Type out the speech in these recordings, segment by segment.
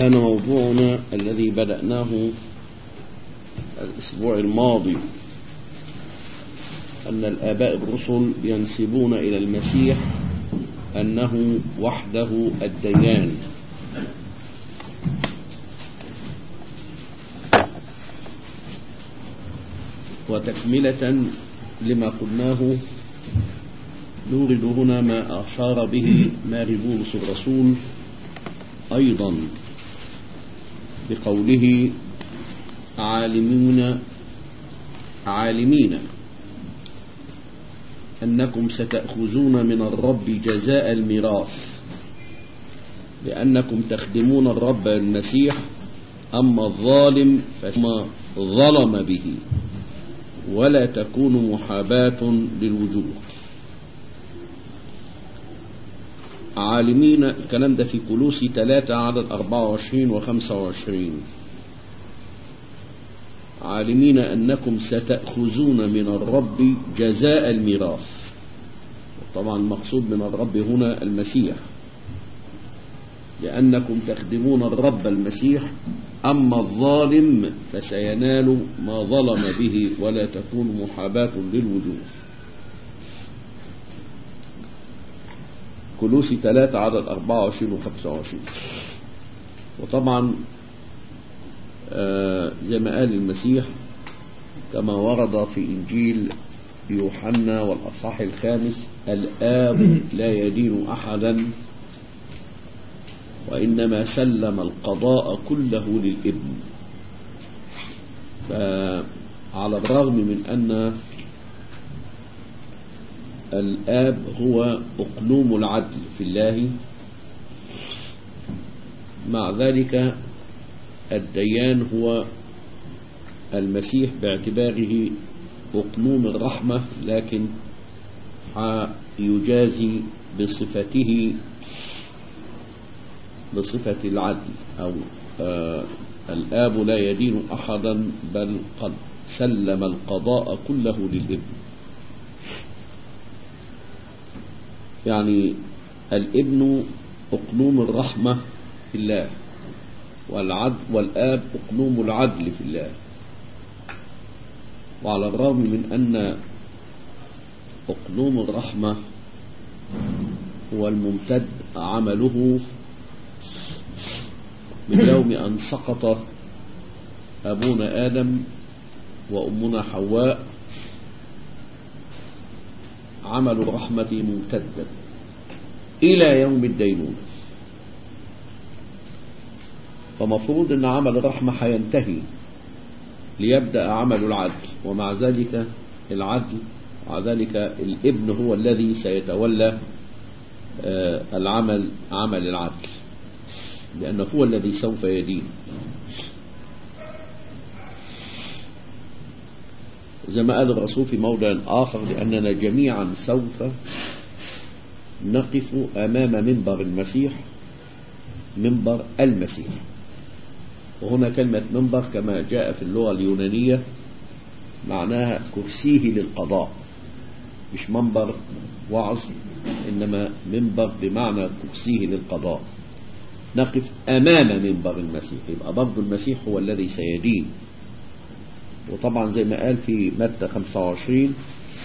كان موضوعنا الذي بدأناه الأسبوع الماضي أن الآباء الرسل ينسبون إلى المسيح أنه وحده الديان وتكملة لما قلناه نورد هنا ما أشار به ماري بولس الرسول أيضا بقوله عالمون عالمين أنكم ستأخذون من الرب جزاء الميراث لأنكم تخدمون الرب المسيح أما الظالم فما ظلم به ولا تكون محاباة للوجوه عالمين الكلام ده في كلوسي 3 عدد 24 و 25 عالمين أنكم ستأخذون من الرب جزاء الميراث طبعا المقصود من الرب هنا المسيح لأنكم تخدمون الرب المسيح أما الظالم فسينال ما ظلم به ولا تكون محاباة للوجوه كلوسي 3 عدد 24 و 25 وطبعا آه زي ما قال المسيح كما ورد في إنجيل يوحنا والأصحاح الخامس الآب لا يدين أحدا وإنما سلم القضاء كله للابن فعلى الرغم من أن الآب هو أقلوم العدل في الله مع ذلك الديان هو المسيح باعتباره أقلوم الرحمة لكن يجازي بصفته بصفة العدل أو آه الآب لا يدين أحدا بل قد سلم القضاء كله للابن يعني الابن أقلوم الرحمة في الله والعدل والآب أقلوم العدل في الله وعلى الرغم من أن أقلوم الرحمة هو الممتد عمله من يوم أن سقط أبونا آدم وأمنا حواء عمل الرحمة ممتدا إلى يوم الدينونة فمفروض أن عمل الرحمة حينتهي ليبدأ عمل العدل ومع ذلك العدل مع ذلك الابن هو الذي سيتولى العمل عمل العدل لأنه هو الذي سوف يدين زي ما قال الرسول في موضع آخر لأننا جميعا سوف نقف أمام منبر المسيح منبر المسيح وهنا كلمة منبر كما جاء في اللغة اليونانية معناها كرسيه للقضاء مش منبر وعظ إنما منبر بمعنى كرسيه للقضاء نقف أمام منبر المسيح يبقى برضه المسيح هو الذي سيدين وطبعا زي ما قال في متى 25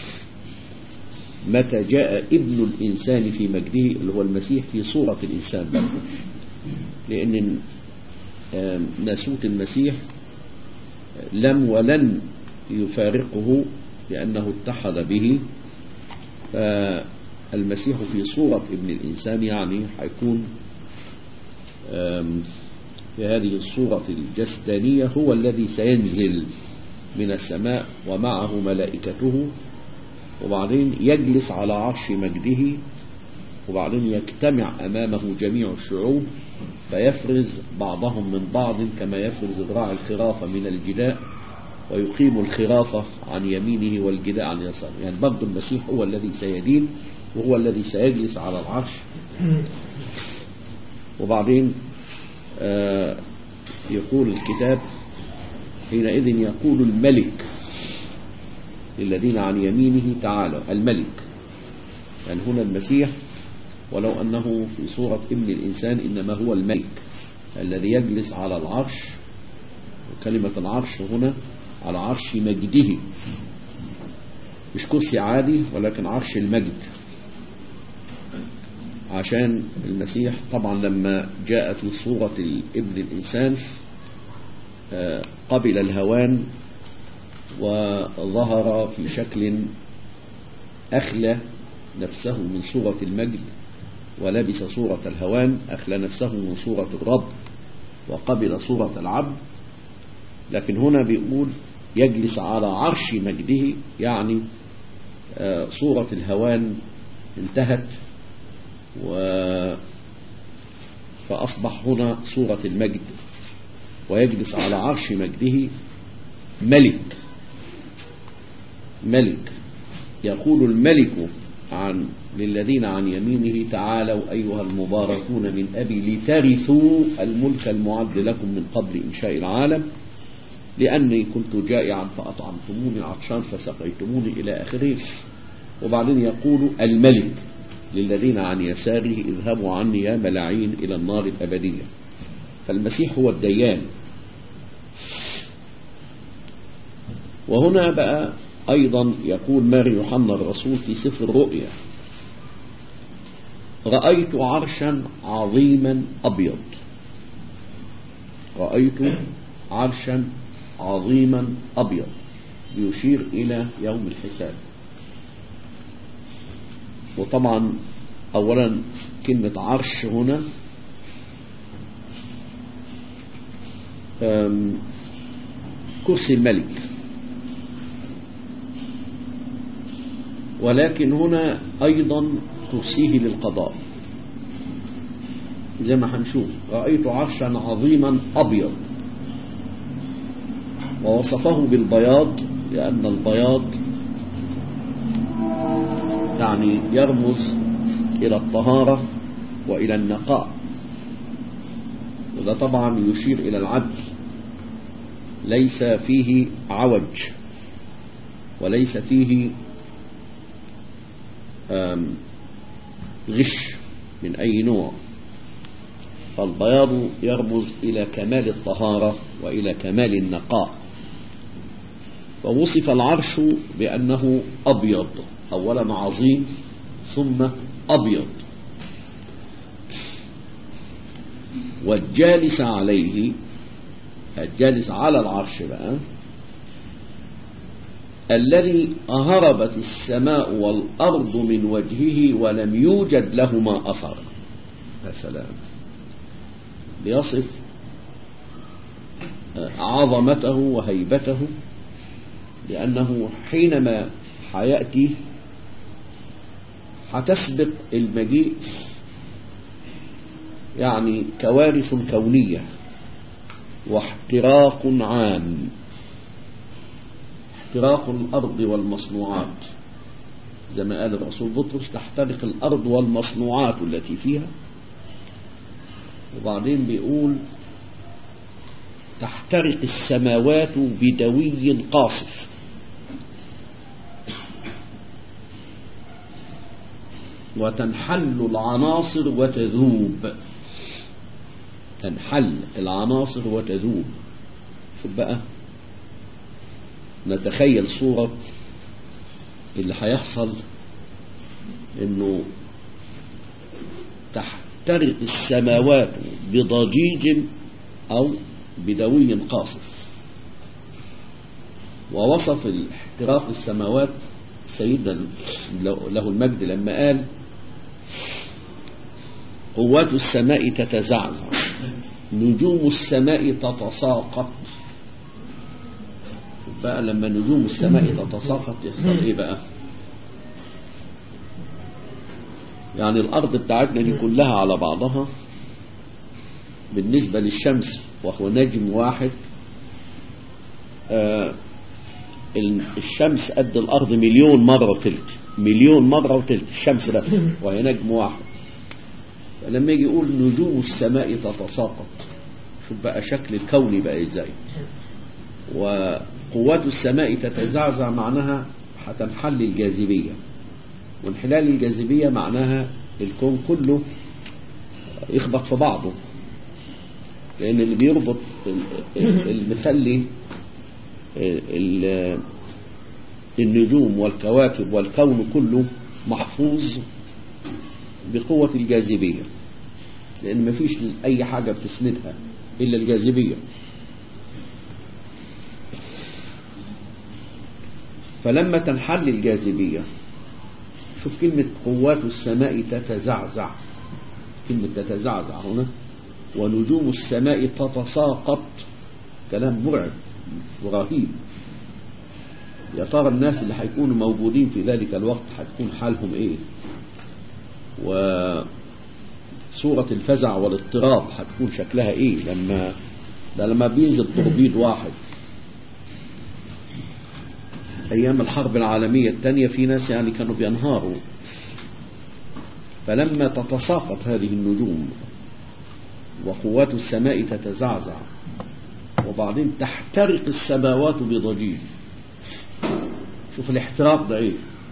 متى جاء ابن الإنسان في مجده اللي هو المسيح في صورة الإنسان برضه لأن ناسوت المسيح لم ولن يفارقه لأنه اتحد به فالمسيح في صورة ابن الإنسان يعني حيكون في هذه الصورة الجسدانية هو الذي سينزل من السماء ومعه ملائكته وبعدين يجلس على عرش مجده وبعدين يجتمع أمامه جميع الشعوب فيفرز بعضهم من بعض كما يفرز ذراع الخرافة من الجداء ويقيم الخرافة عن يمينه والجداء عن يساره يعني برضه المسيح هو الذي سيدين وهو الذي سيجلس على العرش وبعدين آه يقول الكتاب حينئذ يقول الملك للذين عن يمينه تعالوا الملك يعني هنا المسيح ولو أنه في صورة ابن الإنسان إنما هو الملك الذي يجلس على العرش وكلمة العرش هنا على عرش مجده مش كرسي عادي ولكن عرش المجد عشان المسيح طبعا لما جاء في صورة ابن الإنسان قبل الهوان وظهر في شكل أخلى نفسه من صورة المجد ولبس صورة الهوان أخلى نفسه من صورة الرب وقبل صورة العبد لكن هنا بيقول يجلس على عرش مجده يعني صورة الهوان انتهت و فأصبح هنا صورة المجد ويجلس على عرش مجده ملك ملك يقول الملك عن للذين عن يمينه تعالوا أيها المباركون من أبي لترثوا الملك المعد لكم من قبل إنشاء العالم لأني كنت جائعا فأطعمتموني عطشان فسقيتموني إلى آخره وبعدين يقول الملك للذين عن يساره اذهبوا عني يا ملاعين إلى النار الأبدية فالمسيح هو الديان وهنا بقى أيضا يقول ماري يوحنا الرسول في سفر الرؤيا رأيت عرشا عظيما أبيض رأيت عرشا عظيما أبيض يشير إلى يوم الحساب وطبعا أولا كلمة عرش هنا كرسي الملك ولكن هنا أيضا كرسيه للقضاء زي ما هنشوف رأيت عرشا عظيما أبيض ووصفه بالبياض لأن البياض يعني يرمز إلى الطهارة وإلى النقاء وده طبعا يشير إلى العدل ليس فيه عوج وليس فيه غش من أي نوع فالبياض يرمز إلى كمال الطهارة وإلى كمال النقاء ووصف العرش بأنه أبيض أولا عظيم ثم أبيض والجالس عليه الجالس على العرش بقى الذي هربت السماء والأرض من وجهه ولم يوجد لهما أثر يا سلام ليصف عظمته وهيبته لأنه حينما حيأتي هتسبق المجيء يعني كوارث كونية واحتراق عام احتراق الأرض والمصنوعات زي ما قال الرسول بطرس تحترق الأرض والمصنوعات التي فيها وبعدين بيقول تحترق السماوات بدوي قاصف وتنحل العناصر وتذوب تنحل العناصر وتذوب شوف بقى نتخيل صورة اللي هيحصل انه تحترق السماوات بضجيج او بدوي قاصف ووصف احتراق السماوات سيدنا له المجد لما قال قوات السماء تتزعزع نجوم السماء تتساقط بقى لما نجوم السماء تتساقط يحصل ايه بقى يعني الارض بتاعتنا دي كلها على بعضها بالنسبة للشمس وهو نجم واحد آه الشمس قد الارض مليون مرة وتلت مليون مرة وتلت الشمس بس وهي نجم واحد فلما يجي يقول نجوم السماء تتساقط شوف بقى شكل الكون بقى ازاي وقوات السماء تتزعزع معناها هتنحل الجاذبية وانحلال الجاذبية معناها الكون كله يخبط في بعضه لأن اللي بيربط اللي مخلي النجوم والكواكب والكون كله محفوظ بقوة الجاذبية لأن مفيش أي حاجة بتسندها إلا الجاذبية فلما تنحل الجاذبية شوف كلمة قوات السماء تتزعزع كلمة تتزعزع هنا ونجوم السماء تتساقط كلام مرعب ورهيب يا ترى الناس اللي هيكونوا موجودين في ذلك الوقت هتكون حالهم ايه وصورة الفزع والاضطراب هتكون شكلها ايه لما ده لما بينزل توربيد واحد ايام الحرب العالمية الثانية في ناس يعني كانوا بينهاروا فلما تتساقط هذه النجوم وقوات السماء تتزعزع وبعدين تحترق السماوات بضجيج شوف الاحتراق ده ايه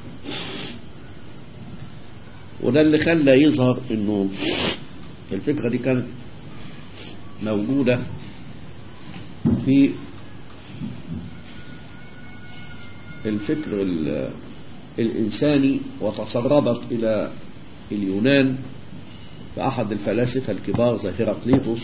وده اللي خلى يظهر انه الفكرة دي كانت موجودة في الفكر الإنساني وتسربت إلى اليونان فأحد الفلاسفة الكبار زي هيراقليطس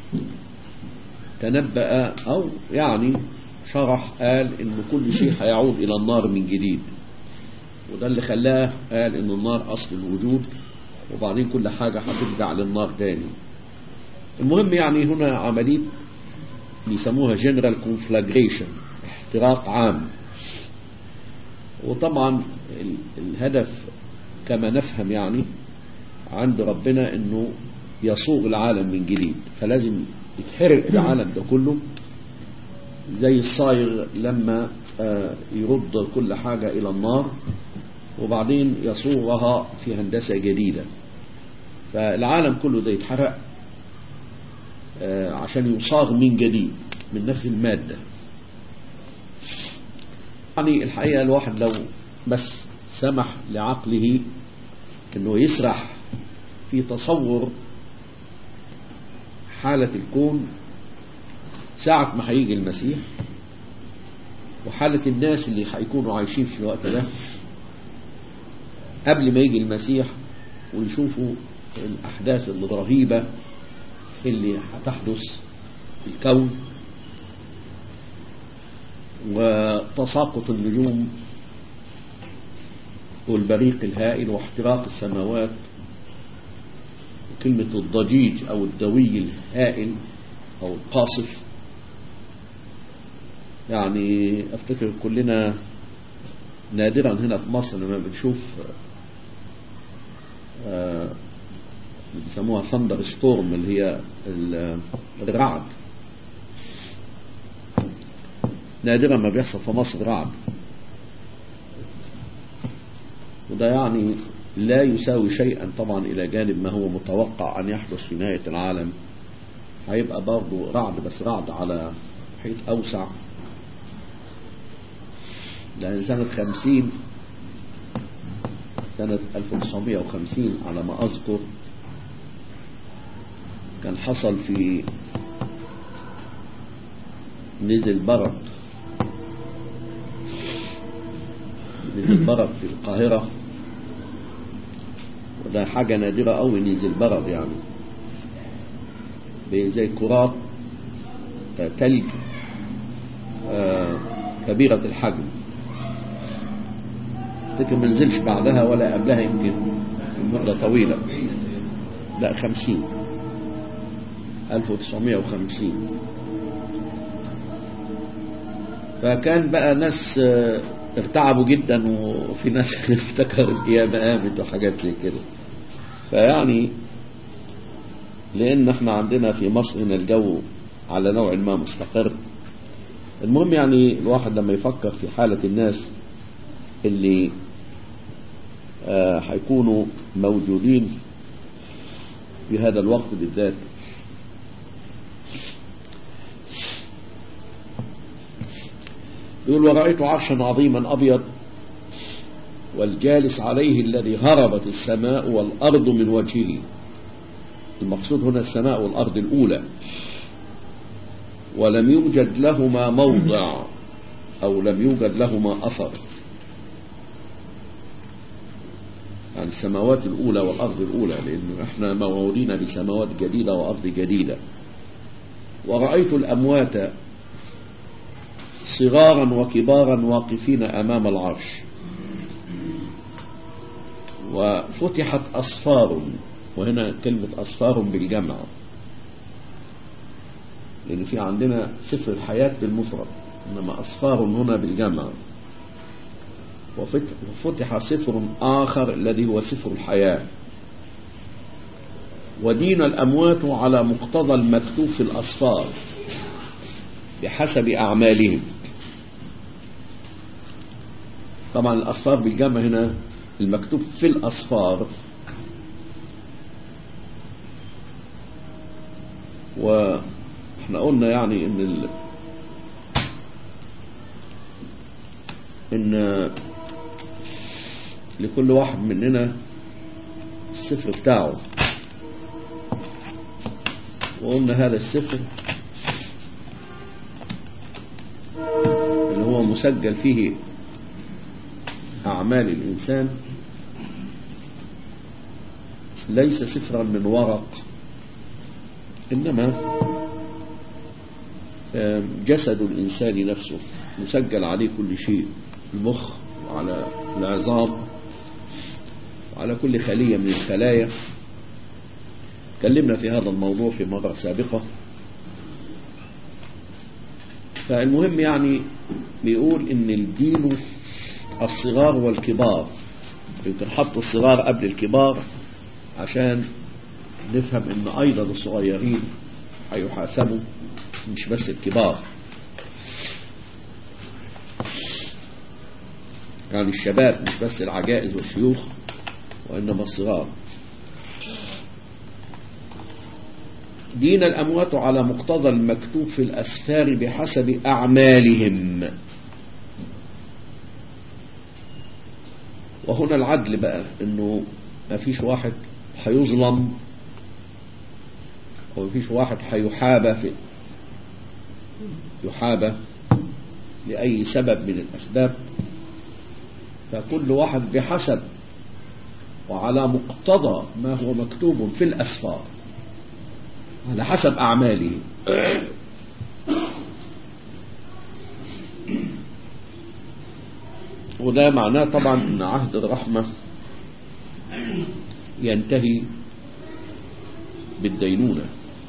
تنبأ أو يعني شرح قال إن كل شيء هيعود إلى النار من جديد وده اللي خلاه قال إن النار أصل الوجود وبعدين كل حاجة هترجع للنار تاني المهم يعني هنا عملية بيسموها جنرال كونفلاجريشن احتراق عام وطبعا الهدف كما نفهم يعني عند ربنا انه يصوغ العالم من جديد فلازم يتحرق العالم ده كله زي الصايغ لما يرد كل حاجة إلى النار وبعدين يصوغها في هندسة جديدة فالعالم كله ده يتحرق عشان يصاغ من جديد من نفس المادة يعني الحقيقة الواحد لو بس سمح لعقله انه يسرح في تصور حالة الكون ساعة ما هيجي المسيح وحالة الناس اللي هيكونوا عايشين في الوقت ده قبل ما يجي المسيح ويشوفوا الأحداث الرهيبة اللي هتحدث في الكون وتساقط النجوم والبريق الهائل واحتراق السماوات وكلمة الضجيج أو الدوي الهائل أو القاصف يعني أفتكر كلنا نادرا هنا في مصر لما بنشوف آه بيسموها ثندر ستورم اللي هي الرعد نادرا ما بيحصل في مصر رعد وده يعني لا يساوي شيئا طبعا إلى جانب ما هو متوقع أن يحدث في نهاية العالم هيبقى برضه رعد بس رعد على محيط أوسع لأن سنة خمسين سنة 1950 على ما أذكر كان حصل في نزل برد نزل برد في القاهرة وده حاجة نادرة أوي نزل برد يعني زي كرات تلج كبيرة الحجم افتكر ما نزلش بعدها ولا قبلها يمكن مدة طويلة لا خمسين ألف وتسعمائة وخمسين فكان بقى ناس ارتعبوا جدا وفي ناس افتكروا القيامة قامت وحاجات زي كده فيعني لأن احنا عندنا في مصر هنا الجو على نوع ما مستقر المهم يعني الواحد لما يفكر في حالة الناس اللي هيكونوا آه موجودين في هذا الوقت بالذات يقول ورأيت عرشا عظيما أبيض والجالس عليه الذي هربت السماء والأرض من وجهه المقصود هنا السماء والأرض الأولى ولم يوجد لهما موضع أو لم يوجد لهما أثر عن السماوات الأولى والأرض الأولى لأن احنا موعودين بسماوات جديدة وأرض جديدة ورأيت الأموات صغارا وكبارا واقفين أمام العرش وفتحت أصفار وهنا كلمة أصفار بالجمع لأن في عندنا سفر الحياة بالمفرد إنما أصفار هنا بالجمع وفتح سفر آخر الذي هو سفر الحياة ودين الأموات على مقتضى المكتوب في الأصفار بحسب أعمالهم طبعا الأصفار بالجمع هنا المكتوب في الأصفار واحنا قلنا يعني ان ال... ان لكل واحد مننا السفر بتاعه وقلنا هذا السفر اللي هو مسجل فيه أعمال الإنسان ليس سفرا من ورق إنما جسد الإنسان نفسه مسجل عليه كل شيء المخ وعلى العظام وعلى كل خلية من الخلايا تكلمنا في هذا الموضوع في مرة سابقة فالمهم يعني بيقول ان الدين الصغار والكبار يمكن حط الصغار قبل الكبار عشان نفهم ان ايضا الصغيرين هيحاسبوا مش بس الكبار يعني الشباب مش بس العجائز والشيوخ وإنما الصغار دين الأموات على مقتضى المكتوب في الأسفار بحسب أعمالهم وهنا العدل بقى انه ما فيش واحد هيظلم وما فيش واحد هيحابى في يحابى لأي سبب من الأسباب فكل واحد بحسب وعلى مقتضى ما هو مكتوب في الأسفار على حسب أعماله وده معناه طبعا أن عهد الرحمة ينتهي بالدينونة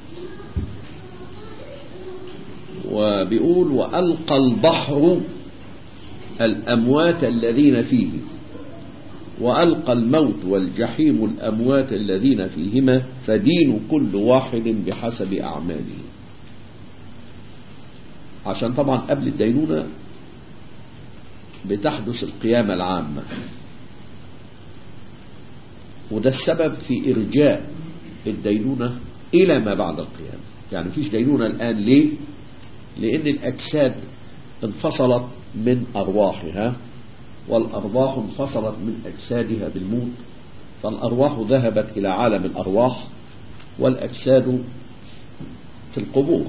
وبيقول وألقى البحر الأموات الذين فيه وألقى الموت والجحيم الأموات الذين فيهما فدين كل واحد بحسب أعماله عشان طبعا قبل الدينونة بتحدث القيامة العامة وده السبب في إرجاء الدينونة إلى ما بعد القيامة يعني فيش دينونة الآن ليه لأن الأجساد انفصلت من أرواحها والأرواح انفصلت من أجسادها بالموت فالأرواح ذهبت إلى عالم الأرواح والأجساد في القبور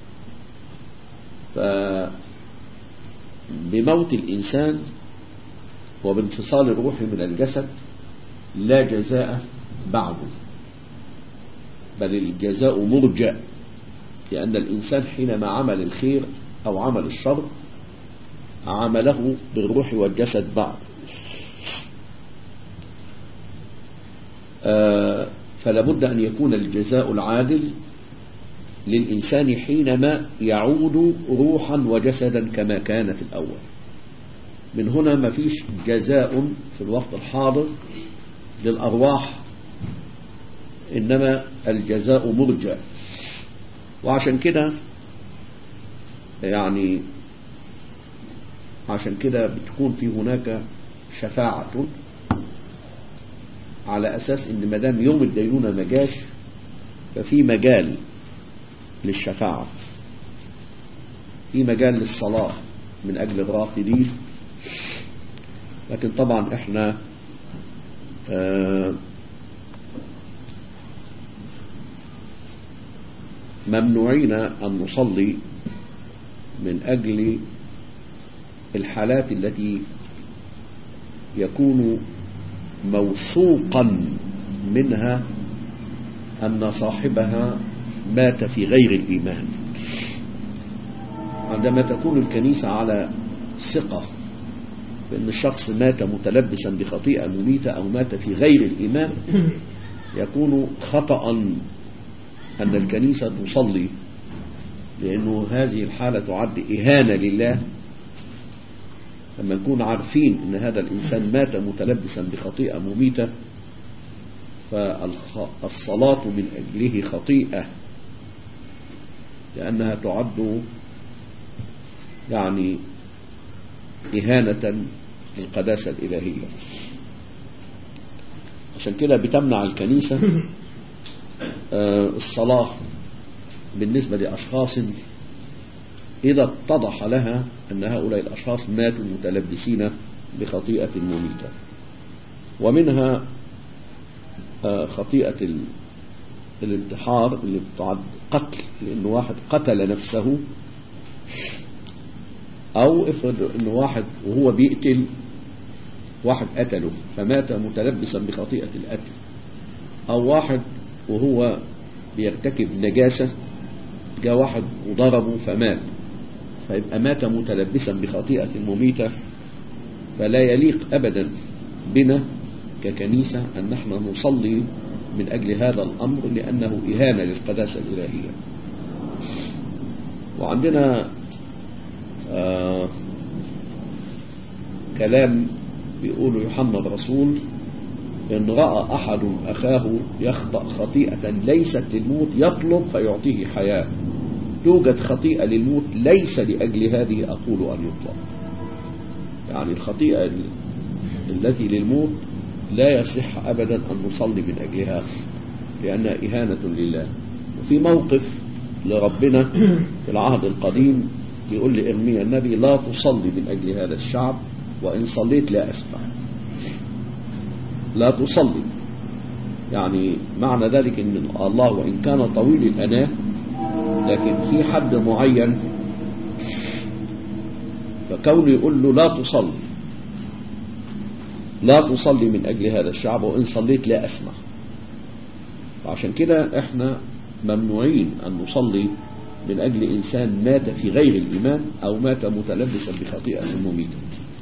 فبموت الإنسان وبانفصال الروح من الجسد لا جزاء بعده بل الجزاء مرجع لأن الإنسان حينما عمل الخير أو عمل الشر عمله بالروح والجسد بعد آه فلابد أن يكون الجزاء العادل للإنسان حينما يعود روحا وجسدا كما كان في الأول من هنا ما فيش جزاء في الوقت الحاضر للأرواح إنما الجزاء مرجع وعشان كده يعني عشان كده بتكون في هناك شفاعة على أساس إن مدام يوم الدينونة ما جاش ففي مجال للشفاعة في مجال للصلاة من أجل الراقدين لكن طبعا احنا آه ممنوعين أن نصلي من أجل الحالات التي يكون موثوقا منها أن صاحبها مات في غير الإيمان عندما تكون الكنيسة على ثقة بأن الشخص مات متلبسا بخطيئة مميتة أو مات في غير الإيمان يكون خطأ أن الكنيسة تصلي لأنه هذه الحالة تعد إهانة لله لما نكون عارفين أن هذا الإنسان مات متلبسا بخطيئة مميتة فالصلاة من أجله خطيئة لأنها تعد يعني إهانة للقداسة الإلهية عشان كده بتمنع الكنيسة الصلاة بالنسبة لأشخاص إذا اتضح لها أن هؤلاء الأشخاص ماتوا متلبسين بخطيئة مميتة ومنها خطيئة الانتحار اللي بتعد قتل لأن واحد قتل نفسه أو افرض أن واحد وهو بيقتل واحد قتله فمات متلبسا بخطيئة القتل أو واحد وهو بيرتكب نجاسة جاء واحد وضربه فمات فيبقى مات متلبسا بخطيئة مميتة فلا يليق أبدا بنا ككنيسة أن نحن نصلي من أجل هذا الأمر لأنه إهانة للقداسة الإلهية وعندنا آه كلام بيقول يوحنا الرسول إن رأى أحد أخاه يخطأ خطيئة ليست للموت يطلب فيعطيه حياة توجد خطيئة للموت ليس لأجل هذه أقول أن يطلب يعني الخطيئة التي للموت لا يصح أبدا أن نصلي من أجلها لأنها إهانة لله وفي موقف لربنا في العهد القديم بيقول لإرميا النبي لا تصلي من أجل هذا الشعب وإن صليت لا أسمع لا تصلي يعني معنى ذلك ان الله وان كان طويل الاناه لكن في حد معين فكونه يقول له لا تصلي لا تصلي من اجل هذا الشعب وان صليت لا اسمع فعشان كده احنا ممنوعين ان نصلي من اجل انسان مات في غير الايمان او مات متلبسا بخطيئه مميته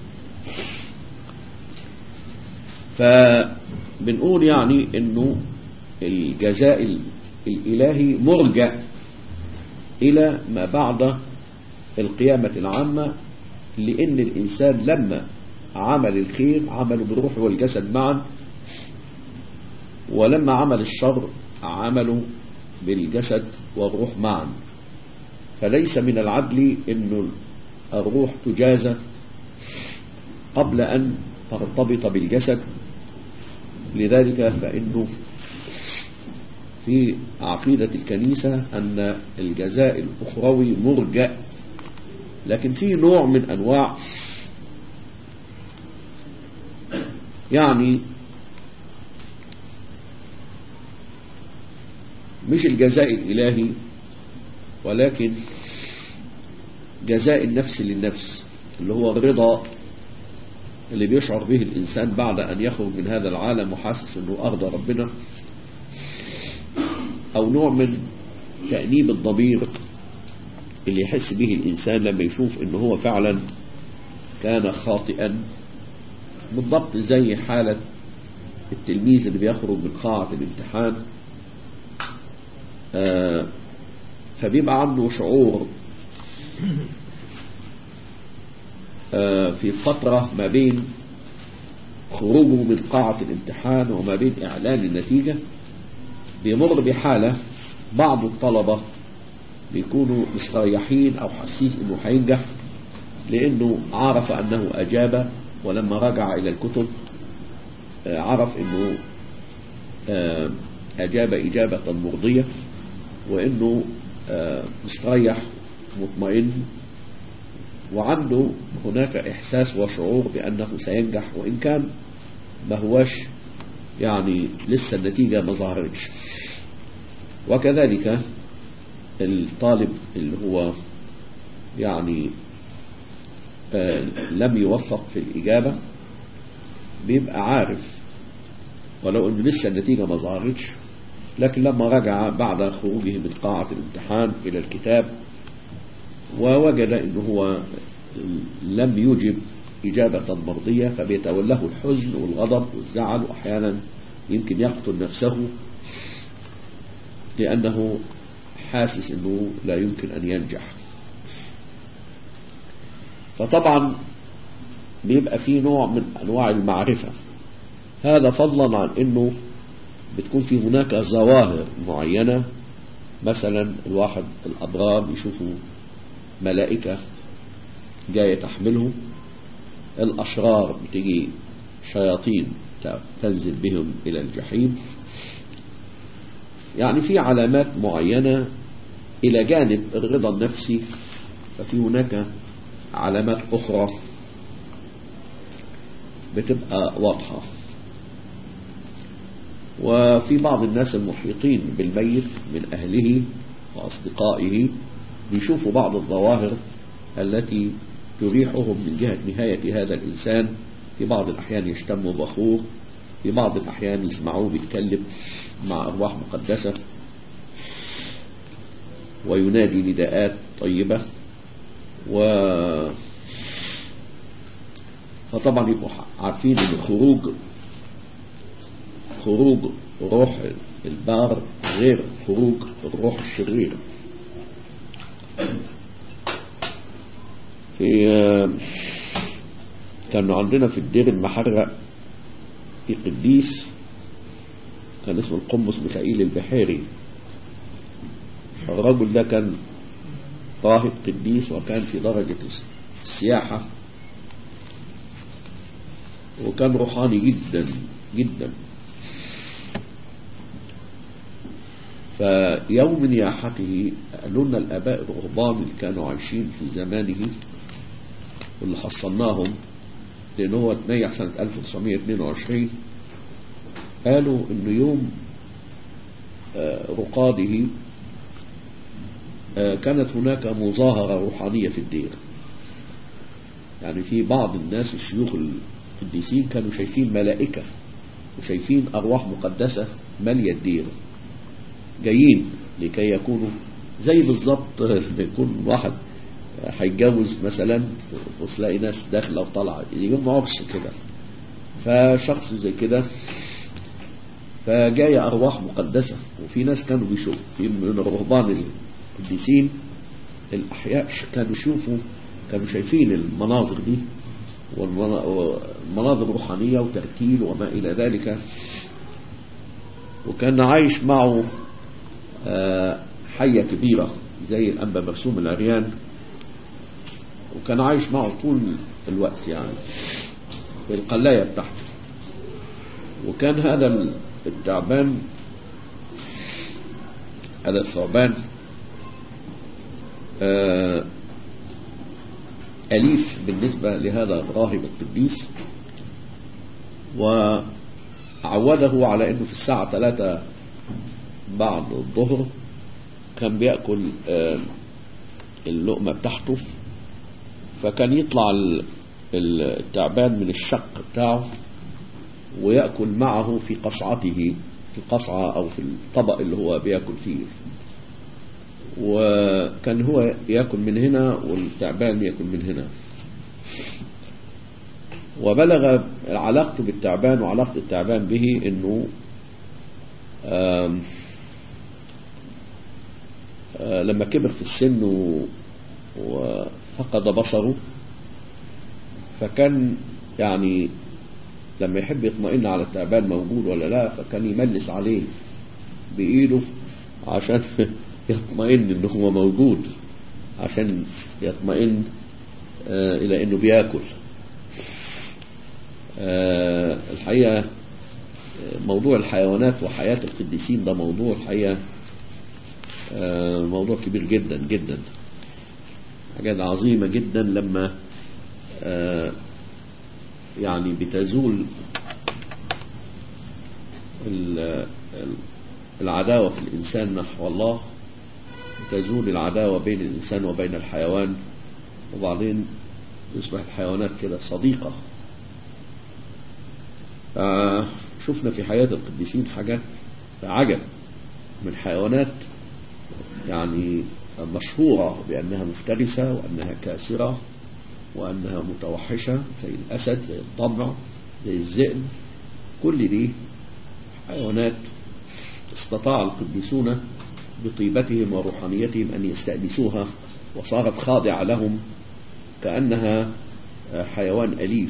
فبنقول يعني انه الجزاء الالهي مرجع الى ما بعد القيامة العامة لان الانسان لما عمل الخير عمله بالروح والجسد معا ولما عمل الشر عمله بالجسد والروح معا فليس من العدل انه الروح تجازى قبل ان ترتبط بالجسد لذلك فإنه في عقيدة الكنيسة أن الجزاء الأخروي مرجع لكن في نوع من أنواع يعني مش الجزاء الإلهي ولكن جزاء النفس للنفس اللي هو الرضا اللي بيشعر به الإنسان بعد أن يخرج من هذا العالم وحاسس أنه أرضى ربنا أو نوع من تأنيب الضمير اللي يحس به الإنسان لما يشوف أنه هو فعلا كان خاطئا بالضبط زي حالة التلميذ اللي بيخرج من قاعة الامتحان آه فبيبقى عنده شعور في فترة ما بين خروجه من قاعة الامتحان وما بين إعلان النتيجة بيمر بحالة بعض الطلبة بيكونوا مستريحين أو حاسين إنه هينجح لأنه عرف أنه أجاب ولما رجع إلى الكتب عرف أنه أجاب إجابة مرضية وأنه مستريح مطمئن وعنده هناك إحساس وشعور بأنه سينجح وإن كان ما هواش يعني لسه النتيجة ما ظهرتش وكذلك الطالب اللي هو يعني آه لم يوفق في الإجابة بيبقى عارف ولو أنه لسه النتيجة ما ظهرتش لكن لما رجع بعد خروجه من قاعة الامتحان إلى الكتاب ووجد أنه هو لم يجب إجابة مرضية فبيتوله الحزن والغضب والزعل وأحيانا يمكن يقتل نفسه لأنه حاسس أنه لا يمكن أن ينجح فطبعا بيبقى في نوع من أنواع المعرفة هذا فضلا عن أنه بتكون في هناك ظواهر معينة مثلا الواحد الأبرار يشوفوا ملائكة جاية تحملهم الأشرار بتجي شياطين تنزل بهم إلى الجحيم يعني في علامات معينة إلى جانب الرضا النفسي ففي هناك علامات أخرى بتبقى واضحة وفي بعض الناس المحيطين بالميت من أهله وأصدقائه بيشوفوا بعض الظواهر التي تريحهم من جهة نهاية هذا الإنسان في بعض الأحيان يشتموا بخور في بعض الأحيان يسمعوه بيتكلم مع أرواح مقدسة وينادي نداءات طيبة و فطبعا يبقوا عارفين ان خروج خروج روح البار غير خروج الروح الشرير في كانوا عندنا في الدير المحرق في قديس كان اسمه القمص ميخائيل البحيري الرجل ده كان راهب قديس وكان في درجة السياحة وكان روحاني جدا جدا فيوم نياحته قالوا لنا الآباء الرهبان اللي كانوا عايشين في زمانه واللي حصلناهم لأن هو اتنيح سنة 1922 قالوا إنه يوم رقاده كانت هناك مظاهرة روحانية في الدير يعني في بعض الناس الشيوخ القديسين كانوا شايفين ملائكة وشايفين أرواح مقدسة مالية الدير جايين لكي يكونوا زي بالظبط يكون واحد هيتجوز مثلا وتلاقي ناس داخله وطالعه يجمعوا عرس كده فشخص زي كده فجاية أرواح مقدسة وفي ناس كانوا بيشوفوا في من الرهبان القديسين الأحياء كانوا يشوفوا كانوا شايفين المناظر دي والمناظر روحانية وترتيل وما إلى ذلك وكان عايش معه حية كبيرة زي الأنبا مرسوم العريان وكان عايش معه طول الوقت يعني في القلاية بتاعته وكان هذا التعبان هذا الثعبان أليف بالنسبة لهذا الراهب القديس وعوده على أنه في الساعة ثلاثة بعد الظهر كان بيأكل اللقمة بتاعته فكان يطلع التعبان من الشق بتاعه ويأكل معه في قصعته في القصعة أو في الطبق اللي هو بيأكل فيه وكان هو يأكل من هنا والتعبان يأكل من هنا وبلغ علاقته بالتعبان وعلاقة التعبان به انه آم آه لما كبر في السن وفقد بصره فكان يعني لما يحب يطمئن على التعبان موجود ولا لا فكان يملس عليه بإيده عشان يطمئن انه هو موجود عشان يطمئن آه الى انه بياكل آه الحقيقة موضوع الحيوانات وحياة القديسين ده موضوع الحقيقة آه موضوع كبير جدا جدا حاجات عظيمة جدا لما يعني بتزول العداوة في الإنسان نحو الله تزول العداوة بين الإنسان وبين الحيوان وبعدين يصبح الحيوانات كده صديقة آه شفنا في حياة القديسين حاجات عجب من حيوانات يعني مشهورة بأنها مفترسة وأنها كاسرة وأنها متوحشة زي الأسد زي الضبع زي الذئب كل دي حيوانات استطاع القديسون بطيبتهم وروحانيتهم أن يستأنسوها وصارت خاضعة لهم كأنها حيوان أليف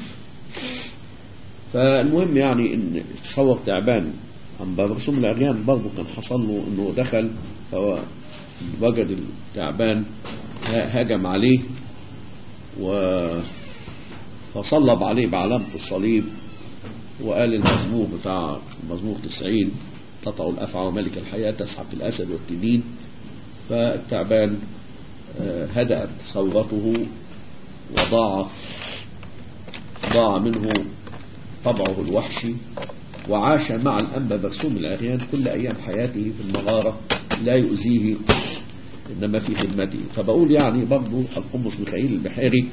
فالمهم يعني ان تصور تعبان عن رسوم العريان برضه كان حصل له انه دخل هو وجد التعبان هجم عليه و فصلب عليه بعلامة الصليب وقال المزمور بتاع مزمور 90 تطع الأفعى وملك الحياة تسحق الأسد والتنين فالتعبان هدأت ثورته وضاع ضاع منه طبعه الوحشي وعاش مع الأنبا برسوم العريان كل أيام حياته في المغارة لا يؤذيه إنما في خدمته فبقول يعني برضو القمص ميخائيل البحيري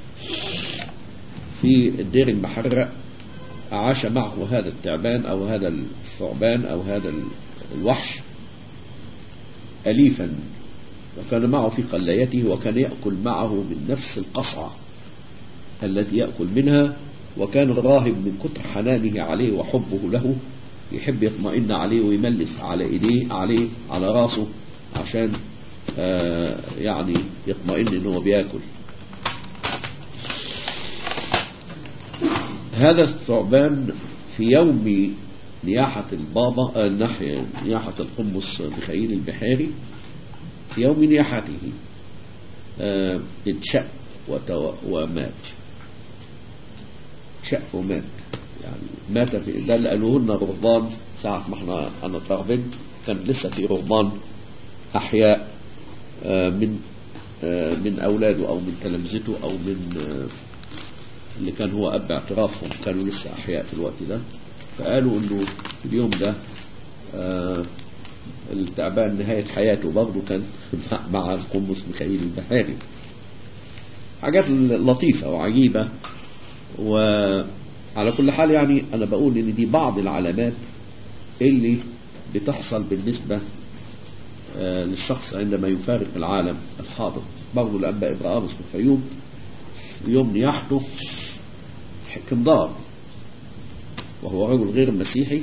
في الدير المحرق عاش معه هذا التعبان أو هذا الثعبان أو هذا الوحش أليفا وكان معه في قلايته وكان يأكل معه من نفس القصعة التي يأكل منها وكان الراهب من كتر حنانه عليه وحبه له يحب يطمئن عليه ويملس على ايديه عليه على راسه عشان آه يعني يطمئن انه بياكل هذا الثعبان في يوم نياحة البابا آه نياحة القمص ميخائيل البحيري في يوم نياحته آه اتشق ومات شق ومات يعني مات في ده اللي قالوه لنا رهبان ساعة ما احنا انا اترهبنت كان لسه في رهبان احياء من من اولاده او من تلامذته او من اللي كان هو اب اعترافهم كانوا لسه احياء في الوقت ده فقالوا انه في اليوم ده التعبان نهاية حياته برضه كان مع القمص ميخائيل البحاري حاجات لطيفة وعجيبة وعلى كل حال يعني أنا بقول إن دي بعض العلامات اللي بتحصل بالنسبة للشخص عندما يفارق العالم الحاضر برضه الأنبا إبراهيم اسمه فيوم يوم نياحته حكمدار وهو رجل غير مسيحي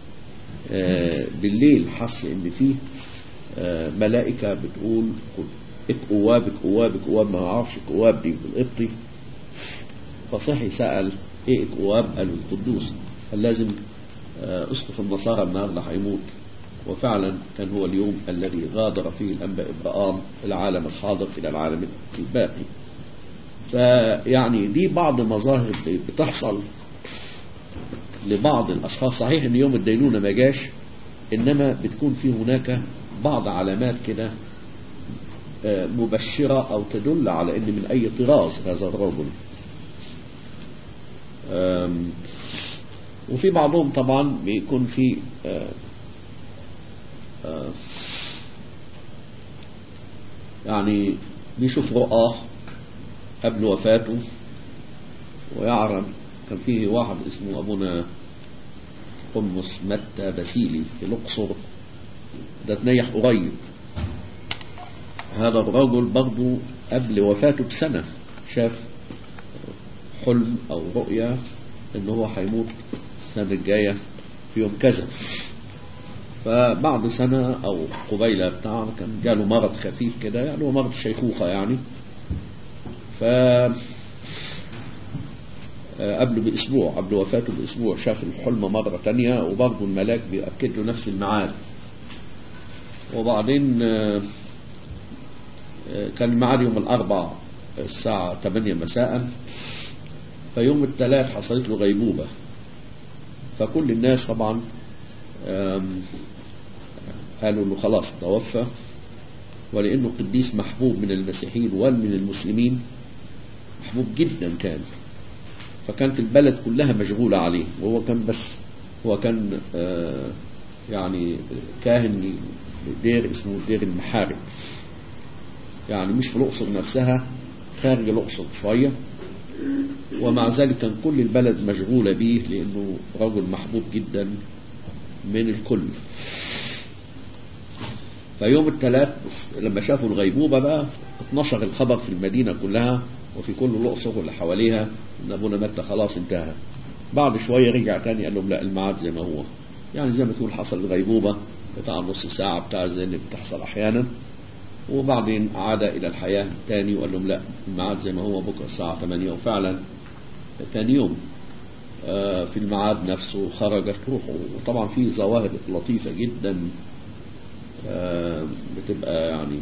بالليل حس ان فيه ملائكة بتقول اكواب اكواب اكواب ما اعرفش اكواب دي بالقبطي فصحي سأل ايه اكواب قالوا القدوس قال لازم اسقف النصارى النهارده هيموت وفعلا كان هو اليوم الذي غادر فيه الانبا ابراهام العالم الحاضر الى العالم الباقي فيعني دي بعض مظاهر بتحصل لبعض الأشخاص صحيح أن يوم الدينونة ما جاش إنما بتكون في هناك بعض علامات كده مبشرة أو تدل على أن من أي طراز هذا الرجل وفي بعضهم طبعا بيكون في يعني بيشوف رؤاه قبل وفاته ويعرف كان فيه واحد اسمه أبونا قمص متى بسيلي في الأقصر ده تنيح قريب هذا الرجل برضه قبل وفاته بسنة شاف حلم أو رؤية إن هو هيموت السنة الجاية في يوم كذا فبعد سنة أو قبيلة بتاع كان جاله مرض خفيف كده يعني هو مرض الشيخوخة يعني ف قبل بأسبوع قبل وفاته بأسبوع شاف الحلم مرة تانية وبرضه الملاك بيأكد له نفس الميعاد وبعدين كان الميعاد يوم الأربع الساعة 8 مساء فيوم الثلاث حصلت له غيبوبة فكل الناس طبعا قالوا انه خلاص توفى ولانه قديس محبوب من المسيحيين ومن المسلمين محبوب جدا كان فكانت البلد كلها مشغولة عليه وهو كان بس هو كان آه يعني كاهن دير اسمه دير المحارب يعني مش في الأقصر نفسها خارج الأقصر شوية ومع ذلك كان كل البلد مشغولة به لأنه رجل محبوب جدا من الكل فيوم الثلاث لما شافوا الغيبوبة بقى اتنشر الخبر في المدينة كلها وفي كل الأقصر واللي حواليها إن أبونا متى خلاص انتهى بعد شوية رجع تاني قال لهم لا الميعاد زي ما هو يعني زي ما تقول حصل الغيبوبة بتاع نص ساعة بتاع زي اللي بتحصل أحيانا وبعدين عاد إلى الحياة تاني وقال لهم لا الميعاد زي ما هو بكرة الساعة 8 وفعلا تاني يوم آه في الميعاد نفسه خرجت روحه وطبعا في ظواهر لطيفة جدا آه بتبقى يعني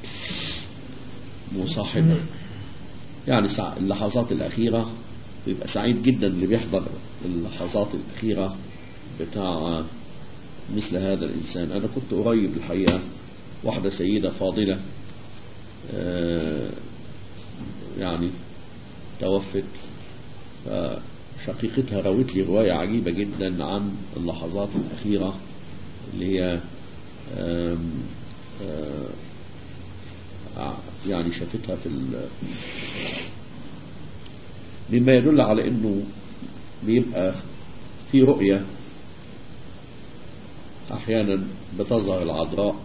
مصاحبة يعني اللحظات الأخيرة بيبقى سعيد جدا اللي بيحضر اللحظات الأخيرة بتاع مثل هذا الإنسان أنا كنت قريب الحقيقة واحدة سيدة فاضلة آه يعني توفت فشقيقتها روت لي رواية عجيبة جدا عن اللحظات الأخيرة اللي هي آم آم يعني شافتها في مما يدل على انه بيبقى في رؤية احيانا بتظهر العذراء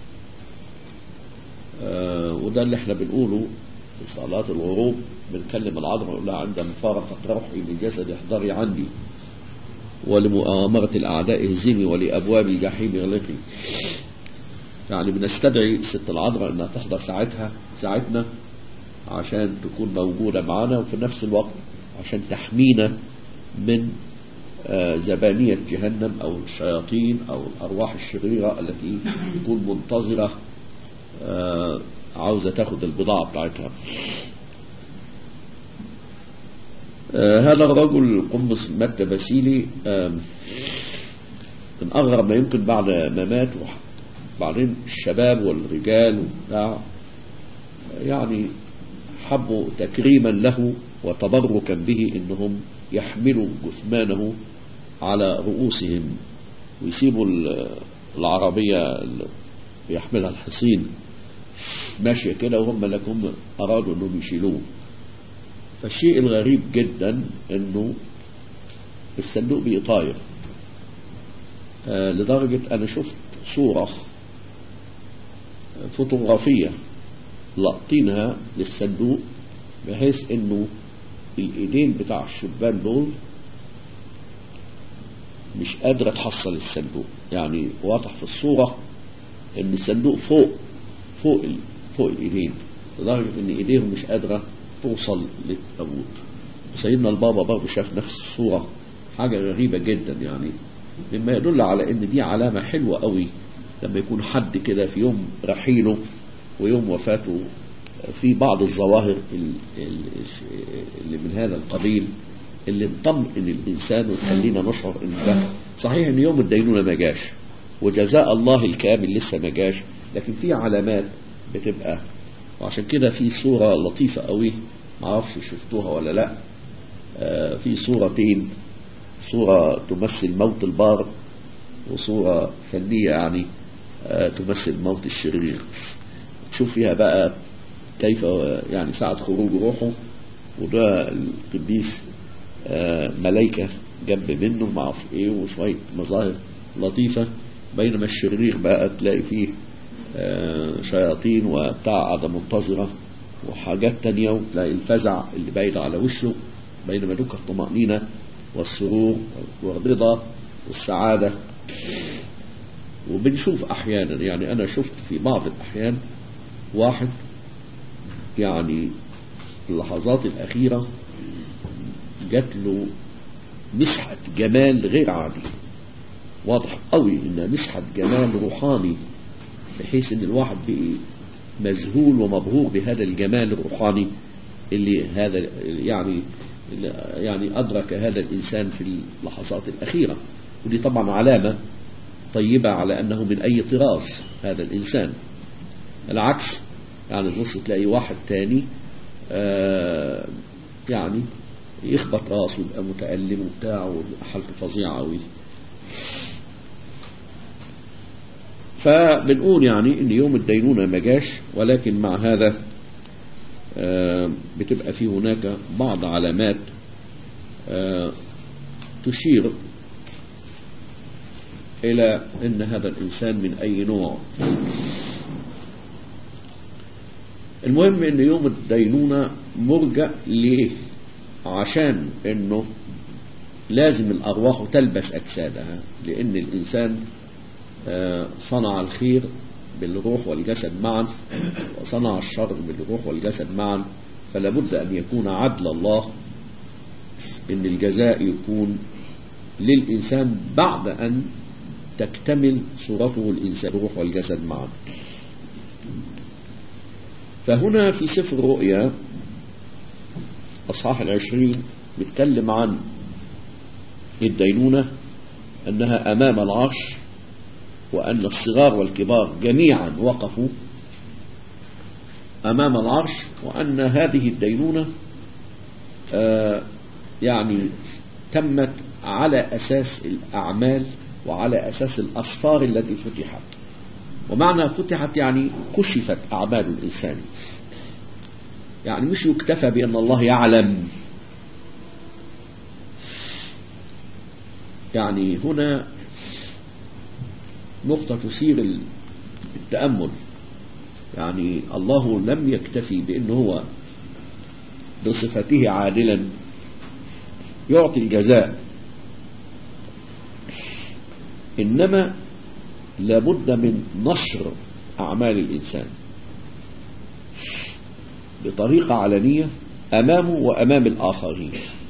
آه وده اللي احنا بنقوله في صلاة الغروب بنكلم العذراء نقول لها عندما فارقت روحي من جسدي احضري عندي ولمؤامرة الأعداء اهزمي ولأبواب الجحيم اغلقي يعني بنستدعي ست العذراء انها تحضر ساعتها ساعتنا عشان تكون موجودة معنا وفي نفس الوقت عشان تحمينا من آه زبانية جهنم أو الشياطين أو الأرواح الشريرة التي تكون منتظرة آه عاوزة تاخد البضاعة بتاعتها آه هذا الرجل قمص متى باسيلي من أغرب ما يمكن بعد ما مات بعدين الشباب والرجال وبتاع يعني حبوا تكريما له وتبركا به انهم يحملوا جثمانه على رؤوسهم ويسيبوا العربية اللي بيحملها الحصين ماشية كده وهم لكم أرادوا أنهم يشيلوه فالشيء الغريب جدا أنه الصندوق بيطاير آه لدرجة أنا شفت صورة فوتوغرافية لاقطينها للصندوق بحيث انه الايدين بتاع الشبان دول مش قادرة تحصل الصندوق يعني واضح في الصورة ان الصندوق فوق فوق ال... فوق الايدين لدرجة ان ايديهم مش قادرة توصل للتابوت سيدنا البابا برضه شاف نفس الصورة حاجة غريبة جدا يعني مما يدل على ان دي علامة حلوة قوي لما يكون حد كده في يوم رحيله ويوم وفاته في بعض الظواهر اللي من هذا القبيل اللي تطمئن الإنسان وتخلينا نشعر إن ده صحيح إن يوم الدينونة ما جاش وجزاء الله الكامل لسه ما جاش لكن في علامات بتبقى وعشان كده في صورة لطيفة قوي معرفش شفتوها ولا لا آه في صورتين صورة تمثل موت البار وصورة فنية يعني آه تمثل موت الشرير تشوف فيها بقى كيف يعني ساعة خروج روحه وده القديس آه ملايكة جنب منه ما اعرف ايه وشوية مظاهر لطيفة بينما الشرير بقى تلاقي فيه آه شياطين وبتاع قاعدة منتظرة وحاجات تانية وتلاقي الفزع اللي باين على وشه بينما دوك الطمأنينة والسرور والرضا والسعادة وبنشوف أحيانا يعني أنا شفت في بعض الأحيان واحد يعني اللحظات الأخيرة جات له مسحة جمال غير عادي واضح قوي انها مسحة جمال روحاني بحيث ان الواحد بقي مذهول ومبهور بهذا الجمال الروحاني اللي هذا يعني يعني أدرك هذا الإنسان في اللحظات الأخيرة ودي طبعا علامة طيبة على أنه من أي طراز هذا الإنسان العكس يعني تبص تلاقي واحد تاني آه يعني يخبط راسه ويبقى متألم وبتاع وحالته فظيعة قوي فبنقول يعني ان يوم الدينونة ما جاش ولكن مع هذا آه، بتبقى في هناك بعض علامات آه، تشير إلى أن هذا الإنسان من أي نوع المهم أن يوم الدينونة مرجع ليه عشان أنه لازم الأرواح تلبس أجسادها لأن الإنسان آه، صنع الخير بالروح والجسد معا وصنع الشر بالروح والجسد معا فلا بد أن يكون عدل الله أن الجزاء يكون للإنسان بعد أن تكتمل صورته الإنسان الروح والجسد معا فهنا في سفر الرؤيا أصحاح العشرين بيتكلم عن الدينونة أنها أمام العرش وأن الصغار والكبار جميعا وقفوا أمام العرش وأن هذه الدينونة آه يعني تمت على أساس الأعمال وعلى أساس الأصفار التي فتحت ومعنى فتحت يعني كشفت أعمال الإنسان يعني مش يكتفى بأن الله يعلم يعني هنا نقطة تثير التأمل يعني الله لم يكتفي بأنه هو بصفته عادلا يعطي الجزاء إنما لابد من نشر أعمال الإنسان بطريقة علنية أمامه وأمام الآخرين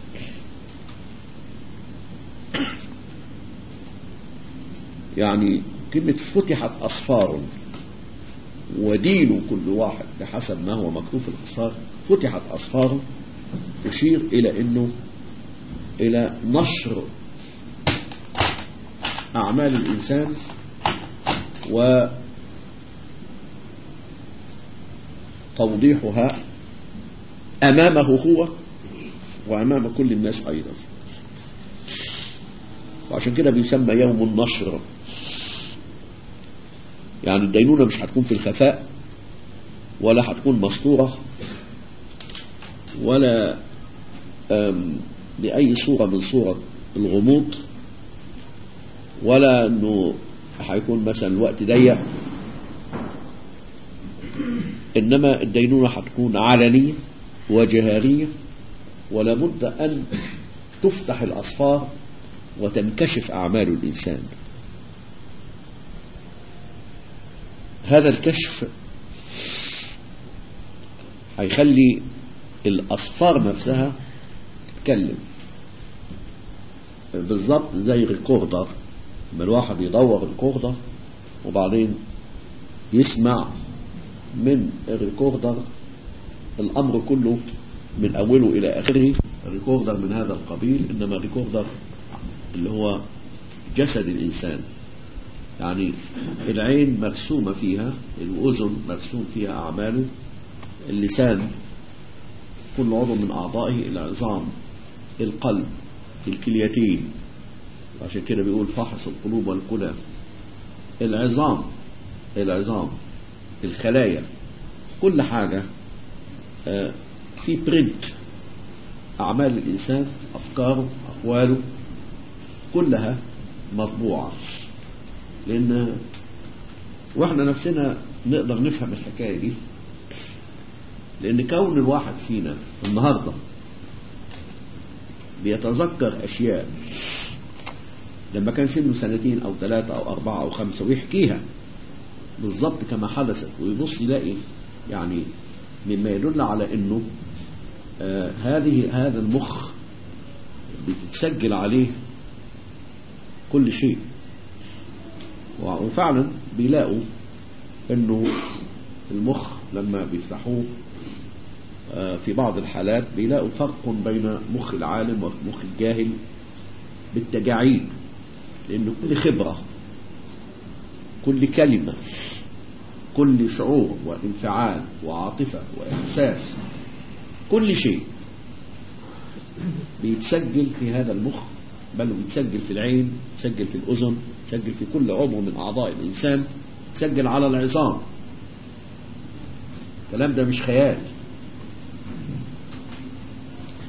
يعني كلمة فتحت أصفار ودين كل واحد بحسب ما هو مكتوب في الأصفار فتحت أصفار تشير إلى أنه إلى نشر أعمال الإنسان وتوضيحها أمامه هو وأمام كل الناس أيضا وعشان كده بيسمى يوم النشر يعني الدينونة مش هتكون في الخفاء ولا هتكون مسطورة ولا بأي صورة من صورة الغموض ولا انه هيكون مثلا الوقت ضيق انما الدينونة هتكون علنية وجهارية ولا بد ان تفتح الاصفار وتنكشف اعمال الانسان هذا الكشف هيخلي الاصفار نفسها تتكلم بالظبط زي ريكوردر لما الواحد يدور الريكوردر وبعدين يسمع من الريكوردر الامر كله من اوله الى اخره الريكوردر من هذا القبيل انما الريكوردر اللي هو جسد الانسان يعني العين مرسومة فيها الأذن مرسوم فيها أعماله اللسان كل عضو من أعضائه العظام القلب الكليتين عشان كده بيقول فحص القلوب والقلى العظام العظام الخلايا كل حاجة في برنت أعمال الإنسان أفكاره أقواله كلها مطبوعة لأن وإحنا نفسنا نقدر نفهم الحكاية دي لأن كون الواحد فينا النهاردة بيتذكر أشياء لما كان سنه سنتين أو ثلاثة أو أربعة أو خمسة ويحكيها بالضبط كما حدثت ويبص يلاقي يعني مما يدل على أنه آه هذه هذا المخ بتتسجل عليه كل شيء وفعلا بيلاقوا انه المخ لما بيفتحوه في بعض الحالات بيلاقوا فرق بين مخ العالم ومخ الجاهل بالتجاعيد لأن كل خبرة كل كلمة كل شعور وانفعال وعاطفة وإحساس كل شيء بيتسجل في هذا المخ بل بيتسجل في العين يتسجل في الأذن يتسجل في كل عضو من أعضاء الإنسان يتسجل على العظام الكلام ده مش خيال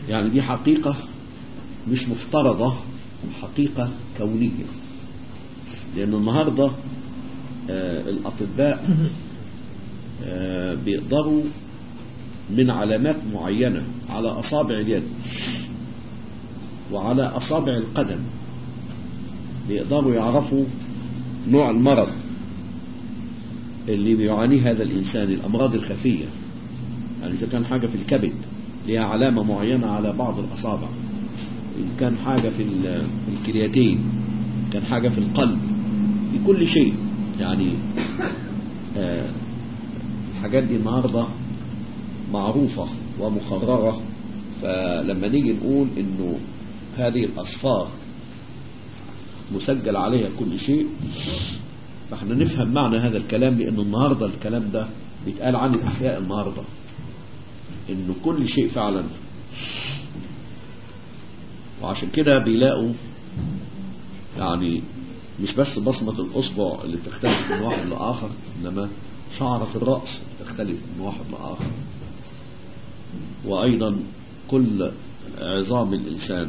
يعني دي حقيقة مش مفترضة حقيقة كونية لأن النهاردة آه الأطباء آه بيقدروا من علامات معينة على أصابع اليد وعلى أصابع القدم بيقدروا يعرفوا نوع المرض اللي بيعانيه هذا الإنسان الأمراض الخفية يعني إذا كان حاجة في الكبد لها علامة معينة على بعض الأصابع إن كان حاجة في الكليتين كان حاجة في القلب في كل شيء يعني آه الحاجات دي النهاردة معروفة ومقررة فلما نيجي نقول انه هذه الاصفار مسجل عليها كل شيء فاحنا نفهم معنى هذا الكلام لانه النهاردة الكلام ده بيتقال عن الاحياء النهاردة انه كل شيء فعلا وعشان كده بيلاقوا يعني مش بس بصمة الأصبع اللي بتختلف من واحد لآخر إنما شعرة الرأس تختلف من واحد لآخر وأيضا كل عظام الإنسان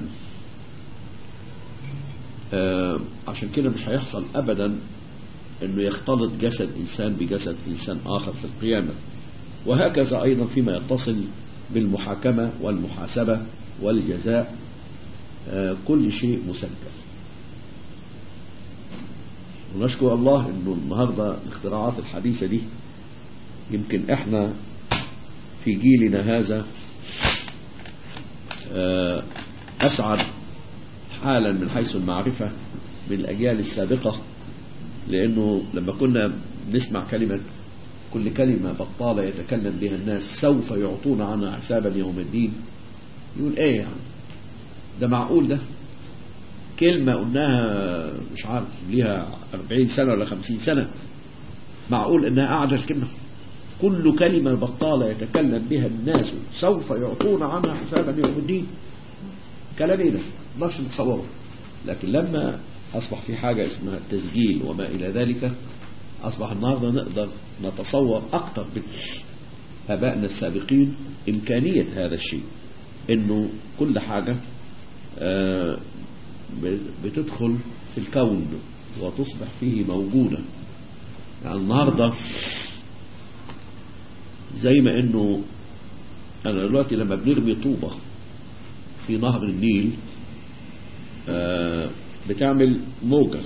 آه عشان كده مش هيحصل أبدا أنه يختلط جسد إنسان بجسد إنسان آخر في القيامة وهكذا أيضا فيما يتصل بالمحاكمة والمحاسبة والجزاء آه كل شيء مسجل ونشكر الله انه النهارده الاختراعات الحديثه دي يمكن احنا في جيلنا هذا اسعد حالا من حيث المعرفه من الاجيال السابقه لانه لما كنا نسمع كلمه كل كلمه بطاله يتكلم بها الناس سوف يعطون عنها حسابا يوم الدين يقول ايه يعني ده معقول ده كلمة قلناها مش عارف ليها 40 سنة ولا 50 سنة معقول انها أعجز كلمة كل كلمة بطالة يتكلم بها الناس سوف يعطون عنها حسابا يوم الدين كلام ايه ده ما نتصوره لكن لما أصبح في حاجة اسمها التسجيل وما إلى ذلك أصبح النهاردة نقدر نتصور أكثر من آبائنا السابقين إمكانية هذا الشيء إنه كل حاجة آه بتدخل في الكون وتصبح فيه موجودة يعني النهاردة زي ما انه انا دلوقتي لما بنرمي طوبة في نهر النيل بتعمل موجة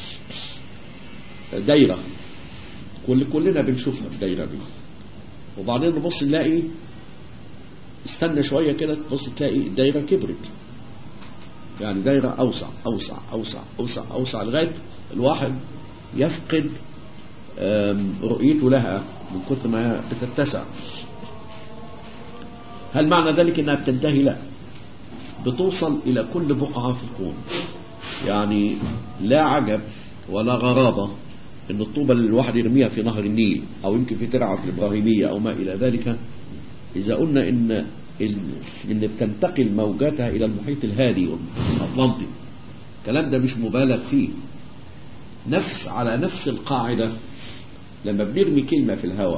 دايرة كل كلنا بنشوفها الدايرة دي وبعدين نبص نلاقي استنى شوية كده تبص تلاقي الدايرة كبرت يعني دايرة أوسع أوسع أوسع أوسع أوسع لغاية الواحد يفقد رؤيته لها من كثر ما بتتسع هل معنى ذلك أنها بتنتهي لا بتوصل إلى كل بقعة في الكون يعني لا عجب ولا غرابة أن الطوبة اللي الواحد يرميها في نهر النيل أو يمكن في ترعة الإبراهيمية أو ما إلى ذلك إذا قلنا إن ان بتنتقل موجاتها الى المحيط الهادي والاطلنطي الكلام ده مش مبالغ فيه نفس على نفس القاعدة لما بنرمي كلمة في الهواء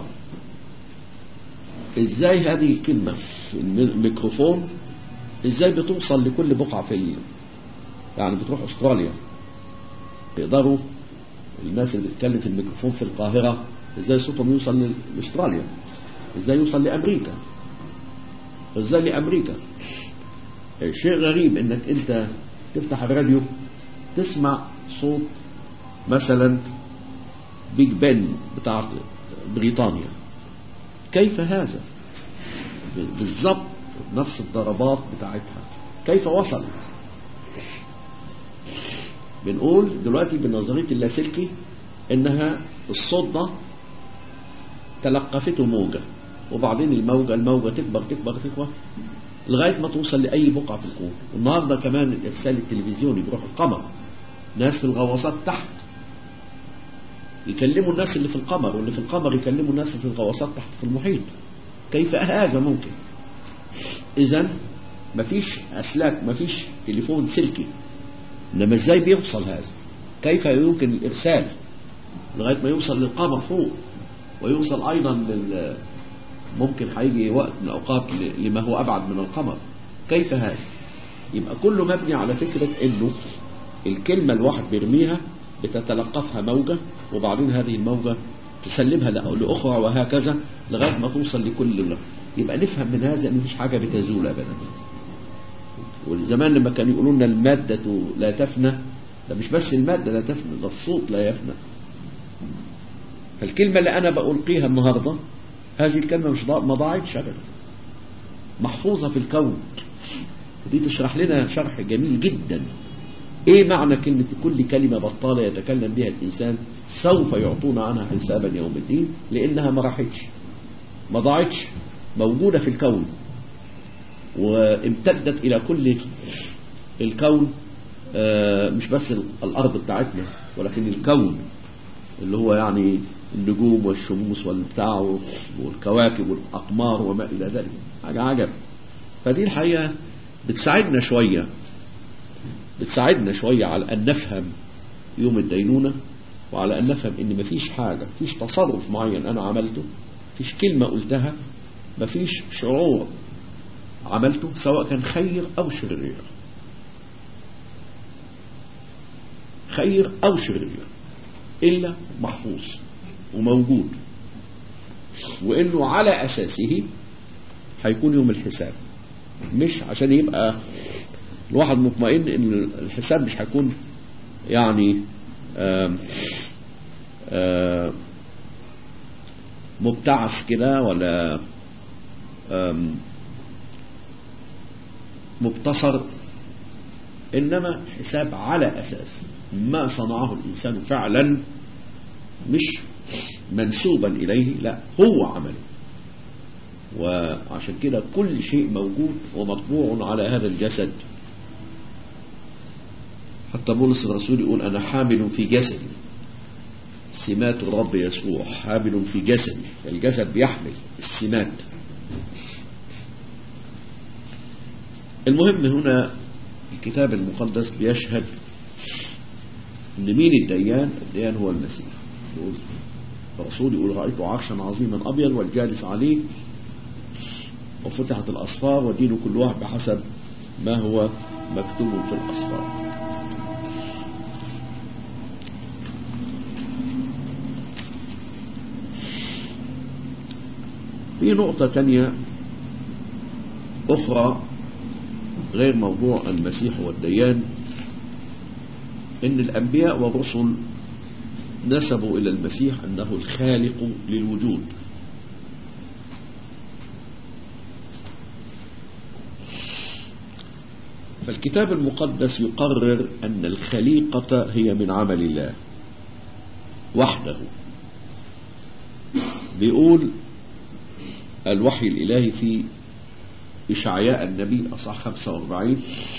ازاي هذه الكلمة في الميكروفون ازاي بتوصل لكل بقعة في ال... يعني بتروح استراليا يقدروا الناس اللي بتتكلم في الميكروفون في القاهرة ازاي صوتهم يوصل لاستراليا ازاي يوصل لامريكا ازاي لامريكا شيء غريب انك انت تفتح الراديو تسمع صوت مثلا بيج بن بتاع بريطانيا كيف هذا بالضبط نفس الضربات بتاعتها كيف وصلت بنقول دلوقتي بنظريه اللاسلكي انها الصوت ده تلقفته موجه وبعدين الموجة الموجة تكبر تكبر تكبر لغاية ما توصل لأي بقعة في الكون والنهاردة كمان الإرسال التلفزيوني بيروح القمر ناس في الغواصات تحت يكلموا الناس اللي في القمر واللي في القمر يكلموا الناس اللي في الغواصات تحت في المحيط كيف هذا ممكن إذا مفيش أسلاك مفيش تليفون سلكي إنما إزاي بيوصل هذا كيف يمكن الإرسال لغاية ما يوصل للقمر فوق ويوصل أيضا لل ممكن هيجي وقت من الأوقات لما هو أبعد من القمر كيف هذا يبقى كله مبني على فكرة انه الكلمة الواحد بيرميها بتتلقفها موجة وبعدين هذه الموجة تسلمها لأخرى وهكذا لغاية ما توصل لكل الله يبقى نفهم من هذا ان مفيش حاجة بتزول ابدا والزمان لما كانوا يقولوا لنا المادة لا تفنى ده مش بس المادة لا تفنى ده الصوت لا يفنى فالكلمة اللي أنا بألقيها النهاردة هذه الكلمة مش ضاع ما ضاعتش أبدا محفوظة في الكون دي تشرح لنا شرح جميل جدا ايه معنى كلمة كل كلمة بطالة يتكلم بها الإنسان سوف يعطون عنها حسابا يوم الدين لأنها ما راحتش ما ضاعتش موجودة في الكون وامتدت إلى كل الكون مش بس الأرض بتاعتنا ولكن الكون اللي هو يعني النجوم والشموس والبتاع والكواكب والأقمار وما إلى ذلك حاجة عجب فدي الحقيقة بتساعدنا شوية بتساعدنا شوية على أن نفهم يوم الدينونة وعلى أن نفهم أن مفيش حاجة مفيش تصرف معين أنا عملته مفيش كلمة قلتها مفيش شعور عملته سواء كان خير أو شرير خير أو شرير إلا محفوظ وموجود وإنه على أساسه هيكون يوم الحساب مش عشان يبقى الواحد مطمئن ان الحساب مش هيكون يعني آم آم مبتعث كده ولا مبتصر انما حساب على اساس ما صنعه الانسان فعلا مش منسوبا اليه لا هو عمله وعشان كده كل شيء موجود ومطبوع على هذا الجسد حتى بولس الرسول يقول أنا حامل في جسدي سمات الرب يسوع حامل في جسدي الجسد بيحمل السمات المهم هنا الكتاب المقدس بيشهد ان مين الديان الديان هو المسيح يقول الرسول يقول رأيت عرشا عظيما أبيض والجالس عليه وفتحت الأصفار ودين كل واحد بحسب ما هو مكتوب في الأصفار في نقطة تانية أخرى غير موضوع المسيح والديان إن الأنبياء والرسل نسبوا إلى المسيح أنه الخالق للوجود فالكتاب المقدس يقرر أن الخليقة هي من عمل الله وحده بيقول الوحي الإلهي في إشعياء النبي أصح 45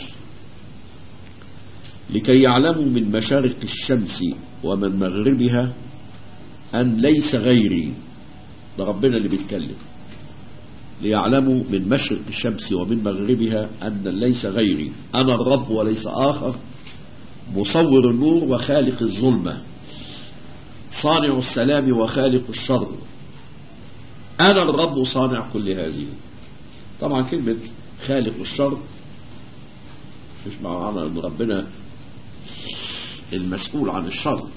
لكي يعلموا من مشارق الشمس ومن مغربها أن ليس غيري ده ربنا اللي بيتكلم ليعلموا من مشرق الشمس ومن مغربها أن ليس غيري أنا الرب وليس آخر مصور النور وخالق الظلمة صانع السلام وخالق الشر أنا الرب صانع كل هذه طبعا كلمة خالق الشر مش معنى أن ربنا المسؤول عن الشر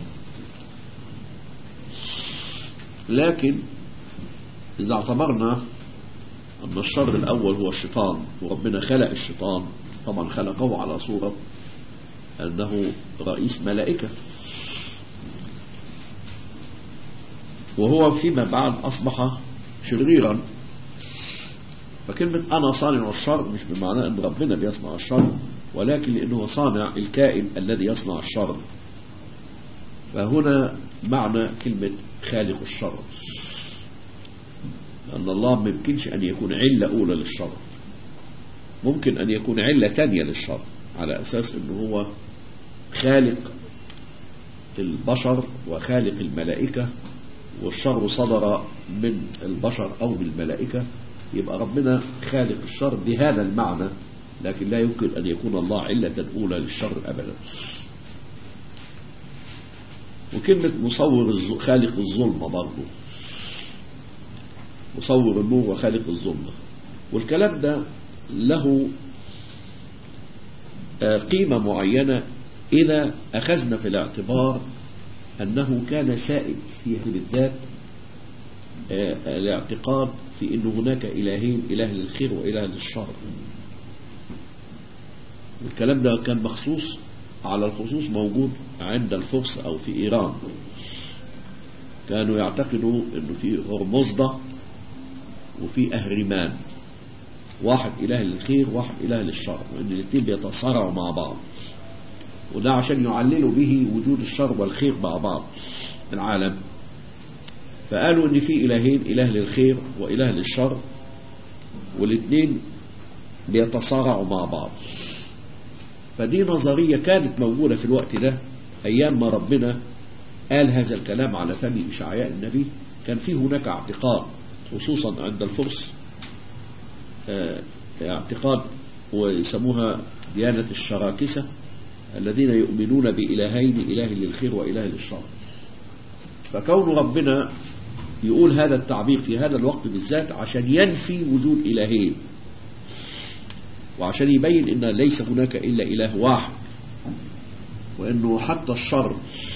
لكن إذا اعتبرنا أن الشر الأول هو الشيطان وربنا خلق الشيطان طبعا خلقه على صورة أنه رئيس ملائكة وهو فيما بعد أصبح شريرا فكلمة أنا صانع الشر مش بمعنى أن ربنا بيصنع الشر ولكن لأنه صانع الكائن الذي يصنع الشر فهنا معنى كلمة خالق الشر أن الله ما يمكنش أن يكون علة أولى للشر ممكن أن يكون علة تانية للشر على أساس أنه هو خالق البشر وخالق الملائكة والشر صدر من البشر أو من الملائكة يبقى ربنا خالق الشر بهذا المعنى لكن لا يمكن أن يكون الله علة أولى للشر أبدا وكلمة مصور خالق الظلمة برضه مصور النور وخالق الظلمة والكلام ده له قيمة معينة إذا أخذنا في الاعتبار أنه كان سائد فيه بالذات الاعتقاد في أن هناك إلهين إله للخير وإله للشر والكلام ده كان مخصوص على الخصوص موجود عند الفرس أو في إيران كانوا يعتقدوا أنه في هرمزدة وفي أهرمان واحد إله للخير واحد إله للشر وأن الاثنين بيتصارعوا مع بعض وده عشان يعللوا به وجود الشر والخير مع بعض في العالم فقالوا ان في الهين اله للخير واله للشر والاثنين بيتصارعوا مع بعض فدي نظرية كانت موجودة في الوقت ده ايام ما ربنا قال هذا الكلام على فم اشعياء النبي كان في هناك اعتقاد خصوصا عند الفرس اه اعتقاد ويسموها ديانة الشراكسة الذين يؤمنون بإلهين إله للخير وإله للشر فكون ربنا يقول هذا التعبير في هذا الوقت بالذات عشان ينفي وجود إلهين وعشان يبين أن ليس هناك إلا إله واحد وأنه حتى الشر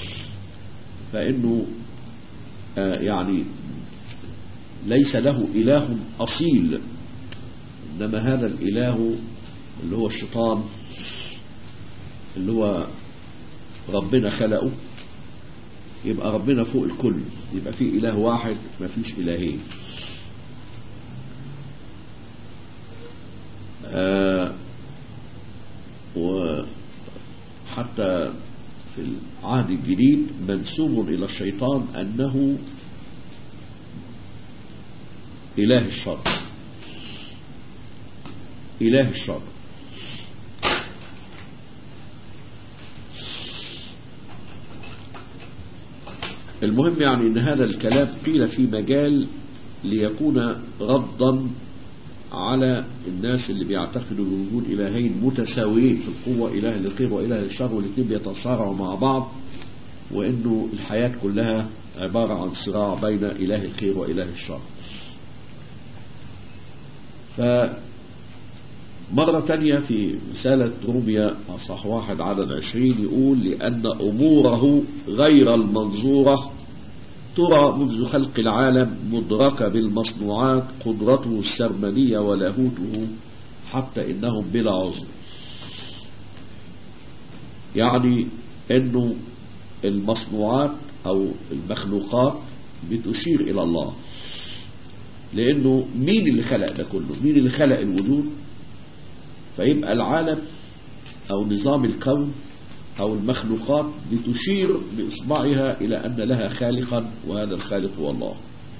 فإنه آه يعني ليس له إله أصيل إنما هذا الإله اللي هو الشيطان اللي هو ربنا خلقه يبقى ربنا فوق الكل يبقى في إله واحد ما فيش إلهين آه وحتى في العهد الجديد منسوب إلى الشيطان أنه إله الشر إله الشر المهم يعني ان هذا الكلام قيل في مجال ليكون ردا على الناس اللي بيعتقدوا بوجود الهين متساويين في القوة اله للخير واله للشر والاثنين بيتصارعوا مع بعض وانه الحياة كلها عبارة عن صراع بين اله الخير واله الشر فمرة تانية في رسالة روميا أصح واحد عدد عشرين يقول لأن أموره غير المنظورة ترى منذ خلق العالم مدركة بالمصنوعات قدرته السرمدية ولاهوته حتى إنهم بلا عذر يعني أنه المصنوعات أو المخلوقات بتشير إلى الله لأنه مين اللي خلق ده كله مين اللي خلق الوجود فيبقى العالم أو نظام الكون أو المخلوقات بتشير بإصبعها إلى أن لها خالقا وهذا الخالق هو الله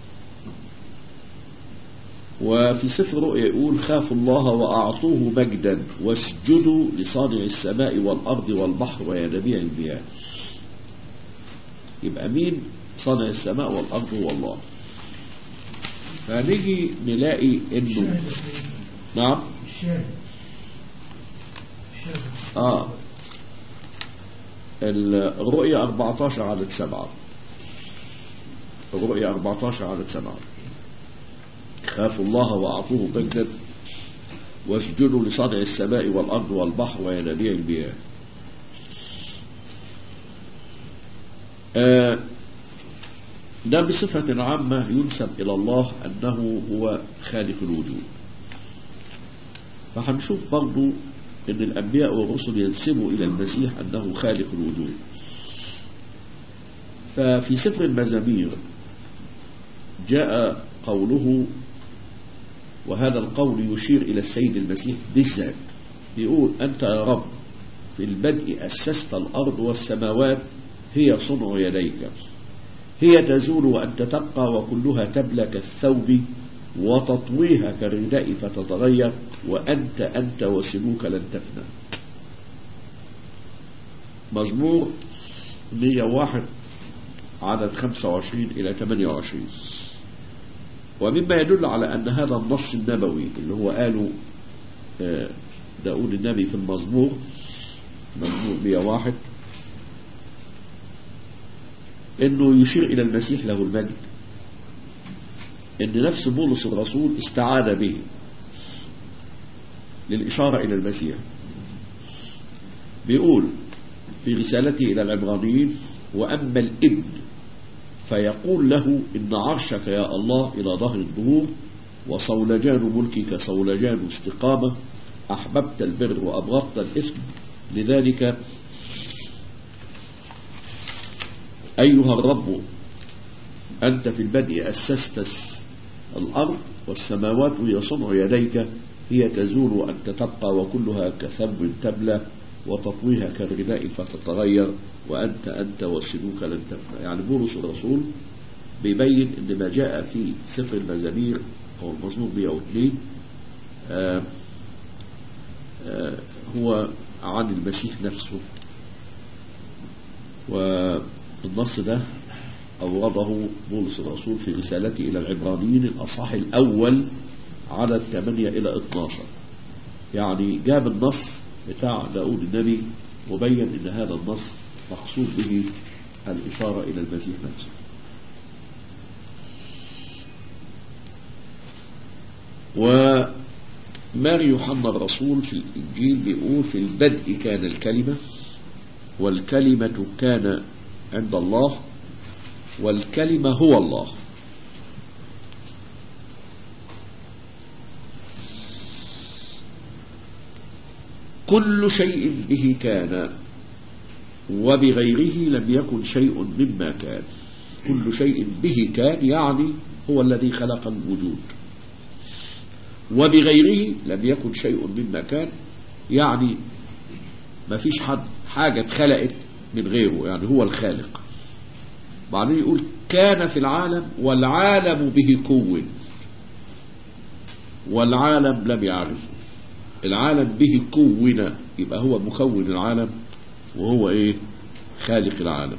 وفي سفر رؤيا يقول خافوا الله وأعطوه مجدا واسجدوا لصانع السماء والأرض والبحر وينابيع المياه يبقى مين صانع السماء والأرض هو الله فنيجي نلاقي انه نعم اه الرؤية 14 عدد سبعة الرؤية 14 عدد سبعة خافوا الله وأعطوه مجدا واسجدوا لصانع السماء والأرض والبحر وينابيع المياه آه ده بصفة عامة ينسب إلى الله أنه هو خالق الوجود فهنشوف برضو أن الأنبياء والرسل ينسبوا إلى المسيح أنه خالق الوجود ففي سفر المزامير جاء قوله وهذا القول يشير إلى السيد المسيح بالذات يقول أنت يا رب في البدء أسست الأرض والسماوات هي صنع يديك هي تزول وأنت تبقى وكلها تبلى كالثوب وتطويها كالرداء فتتغير وأنت أنت وسلوك لن تفنى مزمور 101 عدد 25 إلى 28 ومما يدل على أن هذا النص النبوي اللي هو قاله داود النبي في المزمور مزمور 101 انه يشير الى المسيح له المجد ان نفس بولس الرسول استعاد به للإشارة إلى المسيح بيقول في رسالته إلى العبرانيين وأما الابن فيقول له إن عرشك يا الله إلى ظهر الدهور وصولجان ملكك صولجان استقامة أحببت البر وأبغضت الإثم لذلك أيها الرب أنت في البدء أسست الأرض والسماوات هي صنع يديك هي تزول وأنت تبقى وكلها كثب تبلى وتطويها كالغذاء فتتغير وأنت أنت وسنوك لن تفنى يعني بولس الرسول بيبين أن ما جاء في سفر المزامير أو المزمور 102 آآ آآ هو عن المسيح نفسه والنص ده أورده بولس الرسول في رسالته إلى العبرانيين الأصحاح الأول عدد 8 إلى 12 يعني جاب النص بتاع داود النبي وبين ان هذا النص مقصود به الإشارة إلى المسيح نفسه وماري يوحنا الرسول في الإنجيل بيقول في البدء كان الكلمة والكلمة كان عند الله والكلمة هو الله كل شيء به كان وبغيره لم يكن شيء مما كان كل شيء به كان يعني هو الذي خلق الوجود وبغيره لم يكن شيء مما كان يعني ما فيش حد حاجة اتخلقت من غيره يعني هو الخالق بعدين يقول كان في العالم والعالم به كون والعالم لم يعرفه العالم به كون يبقى هو مكون العالم وهو ايه خالق العالم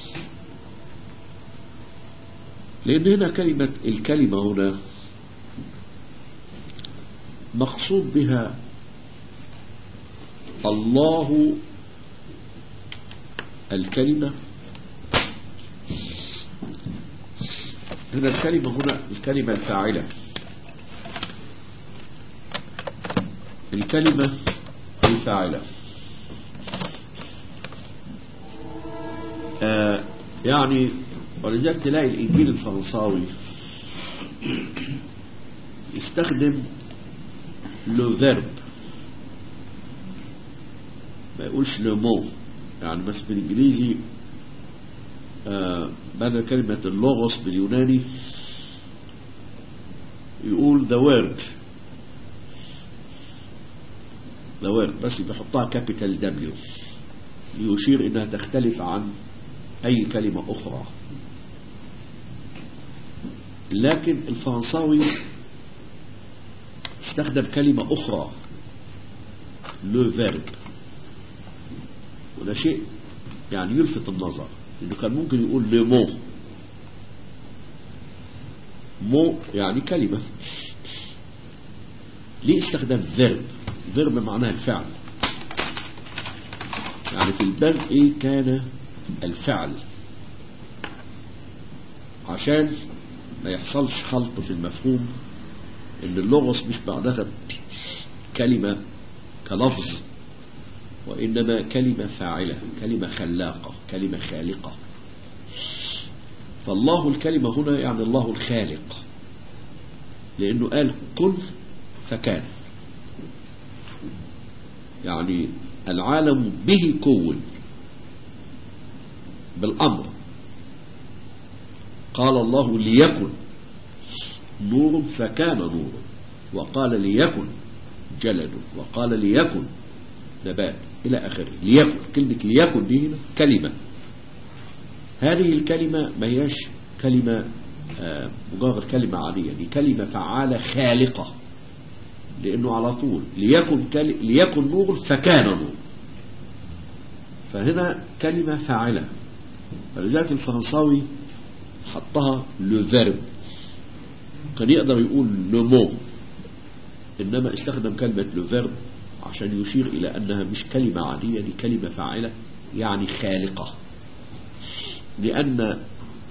لان هنا كلمة الكلمة هنا مقصود بها الله الكلمة هنا الكلمة هنا الكلمة الفاعلة الكلمة الفاعلة آه يعني ولذلك تلاقي الإنجيل الفرنساوي يستخدم لو فيرب ما يقولش لو مو يعني بس بالإنجليزي آه بدل كلمة اللغوس باليوناني يقول the word the word بس بيحطها كابيتال دبليو ليشير انها تختلف عن اي كلمة اخرى لكن الفرنساوي استخدم كلمة اخرى لو فيرب وده شيء يعني يلفت النظر انه كان ممكن يقول لو مو مو يعني كلمة ليه استخدم فيرب فيرب معناه الفعل يعني في البدء كان الفعل عشان ما يحصلش خلط في المفهوم ان اللغز مش معناها كلمة كلفظ وإنما كلمة فاعلة كلمة خلاقة كلمة خالقة فالله الكلمة هنا يعني الله الخالق لأنه قال كن فكان يعني العالم به كون بالأمر قال الله ليكن نور فكان نور وقال ليكن جلد وقال ليكن نبات إلى آخره ليكن كلمة ليكن دي هنا كلمة هذه الكلمة ما هياش كلمة آه مجرد كلمة عادية دي كلمة فعالة خالقة لأنه على طول ليكن, كل... ليكن نور فكان نور فهنا كلمة فاعلة فلذلك الفرنساوي حطها لو فيرب كان يقدر يقول لو مو إنما استخدم كلمة لو فيرب عشان يشير إلى أنها مش كلمة عادية دي كلمة فاعلة يعني خالقة لأن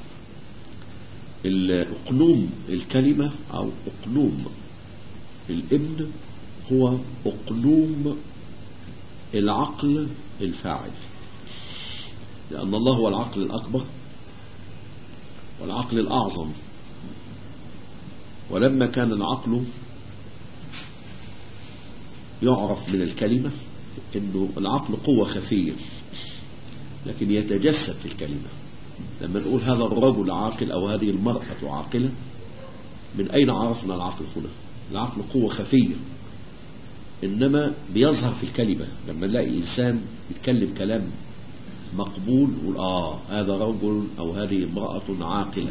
الأقنوم الكلمة أو أقنوم الابن هو أقنوم العقل الفاعل لأن الله هو العقل الأكبر والعقل الأعظم ولما كان العقل يعرف من الكلمة انه العقل قوة خفية لكن يتجسد في الكلمة لما نقول هذا الرجل عاقل او هذه المرأة عاقلة من اين عرفنا العقل هنا العقل قوة خفية انما بيظهر في الكلمة لما نلاقي انسان يتكلم كلام مقبول يقول اه هذا رجل او هذه امرأة عاقلة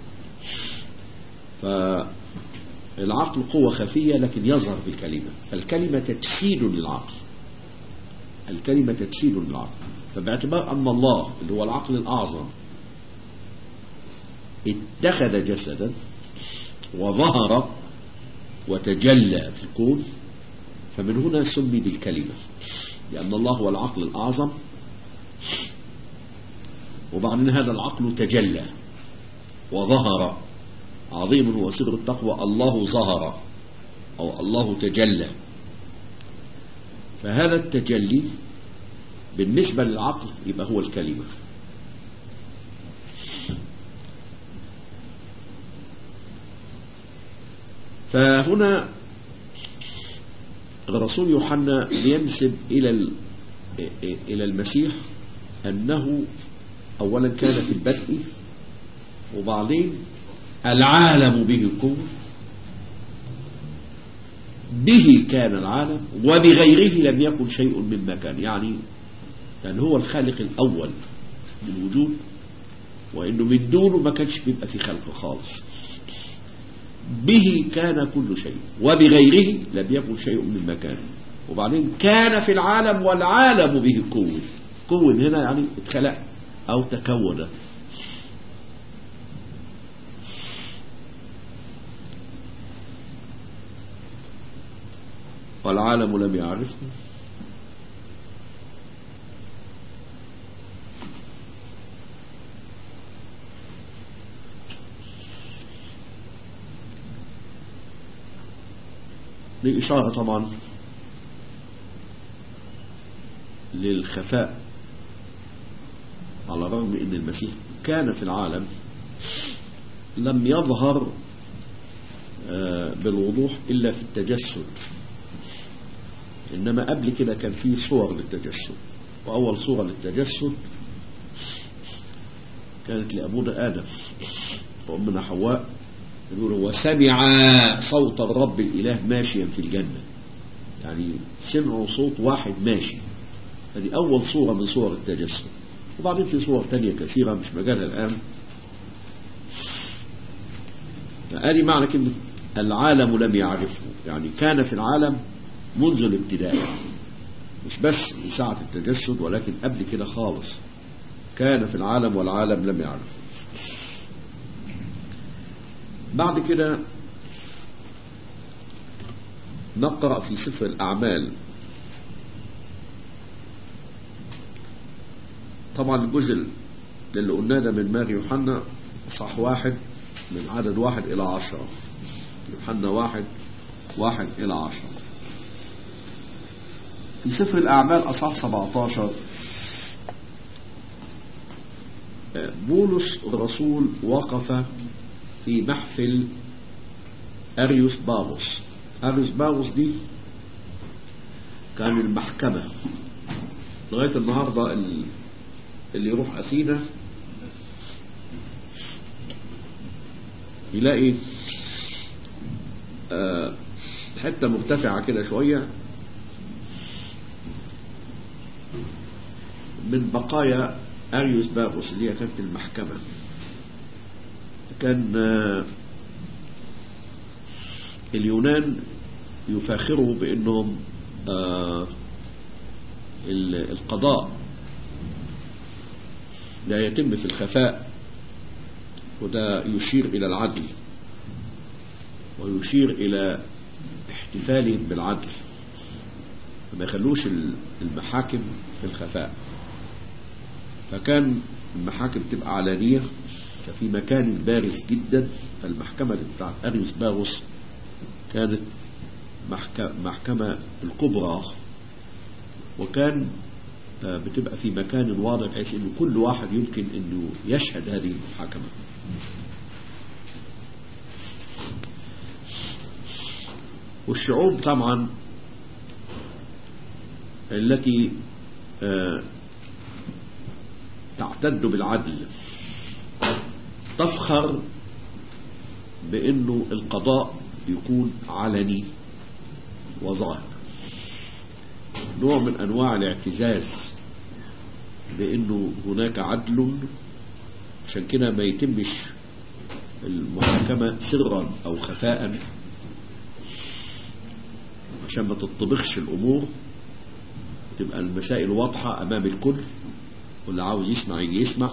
فالعقل قوة خفية لكن يظهر في الكلمة فالكلمة تجسيد للعقل الكلمة تجسيد للعقل فباعتبار أن الله اللي هو العقل الأعظم اتخذ جسدا وظهر وتجلى في الكون فمن هنا سمي بالكلمة لأن الله هو العقل الأعظم وبعدين هذا العقل تجلى وظهر عظيم هو سر التقوى الله ظهر أو الله تجلى فهذا التجلي بالنسبة للعقل يبقى هو الكلمة فهنا الرسول يوحنا بينسب إلى إلى المسيح أنه أولا كان في البدء وبعدين العالم به القوة به كان العالم وبغيره لم يكن شيء مما كان يعني يعني هو الخالق الأول للوجود وإنه من دونه ما كانش بيبقى في خلق خالص به كان كل شيء وبغيره لم يكن شيء مما كان وبعدين كان في العالم والعالم به كون كون هنا يعني اتخلق أو تكون والعالم لم يعرفه دي إشارة طبعا للخفاء على الرغم ان المسيح كان في العالم لم يظهر بالوضوح إلا في التجسد إنما قبل كده كان في صور للتجسد وأول صورة للتجسد كانت لأبونا آدم وأمنا حواء يقول وسمع صوت الرب الإله ماشيا في الجنة يعني سمعوا صوت واحد ماشي هذه أول صورة من صور التجسد وبعدين في صور تانية كثيرة مش مجالها الآن فهذه معنى كلمة العالم لم يعرفه يعني كان في العالم منذ الابتداء مش بس من ساعة التجسد ولكن قبل كده خالص كان في العالم والعالم لم يعرفه بعد كده نقرأ في سفر الأعمال طبعا الجزء اللي قلناه ده من ماري يوحنا صح واحد من عدد واحد إلى عشرة يوحنا واحد واحد إلى عشرة في سفر الأعمال أصح 17 بولس الرسول وقف في محفل أريوس باغوس أريوس باغوس دي كان المحكمة لغاية النهاردة اللي يروح أثينا يلاقي آه حتة مرتفعة كده شوية من بقايا أريوس باغوس اللي هي كانت المحكمة كان آه اليونان يفاخروا بأنهم آه القضاء لا يتم في الخفاء وده يشير إلى العدل ويشير إلى احتفالهم بالعدل ما يخلوش المحاكم في الخفاء فكان المحاكم تبقى علانية ففي مكان بارز جدا المحكمة بتاعت أريوس باغوس كانت محكمة الكبرى وكان آه، بتبقى في مكان واضح بحيث انه كل واحد يمكن انه يشهد هذه المحاكمة والشعوب طبعا التي آه، تعتد بالعدل تفخر بانه القضاء يكون علني وظاهر نوع من انواع الاعتزاز بانه هناك عدل عشان كده ما يتمش المحاكمة سرا او خفاء عشان ما تطبخش الامور تبقى المسائل واضحة امام الكل واللي عاوز يسمع يجي يسمع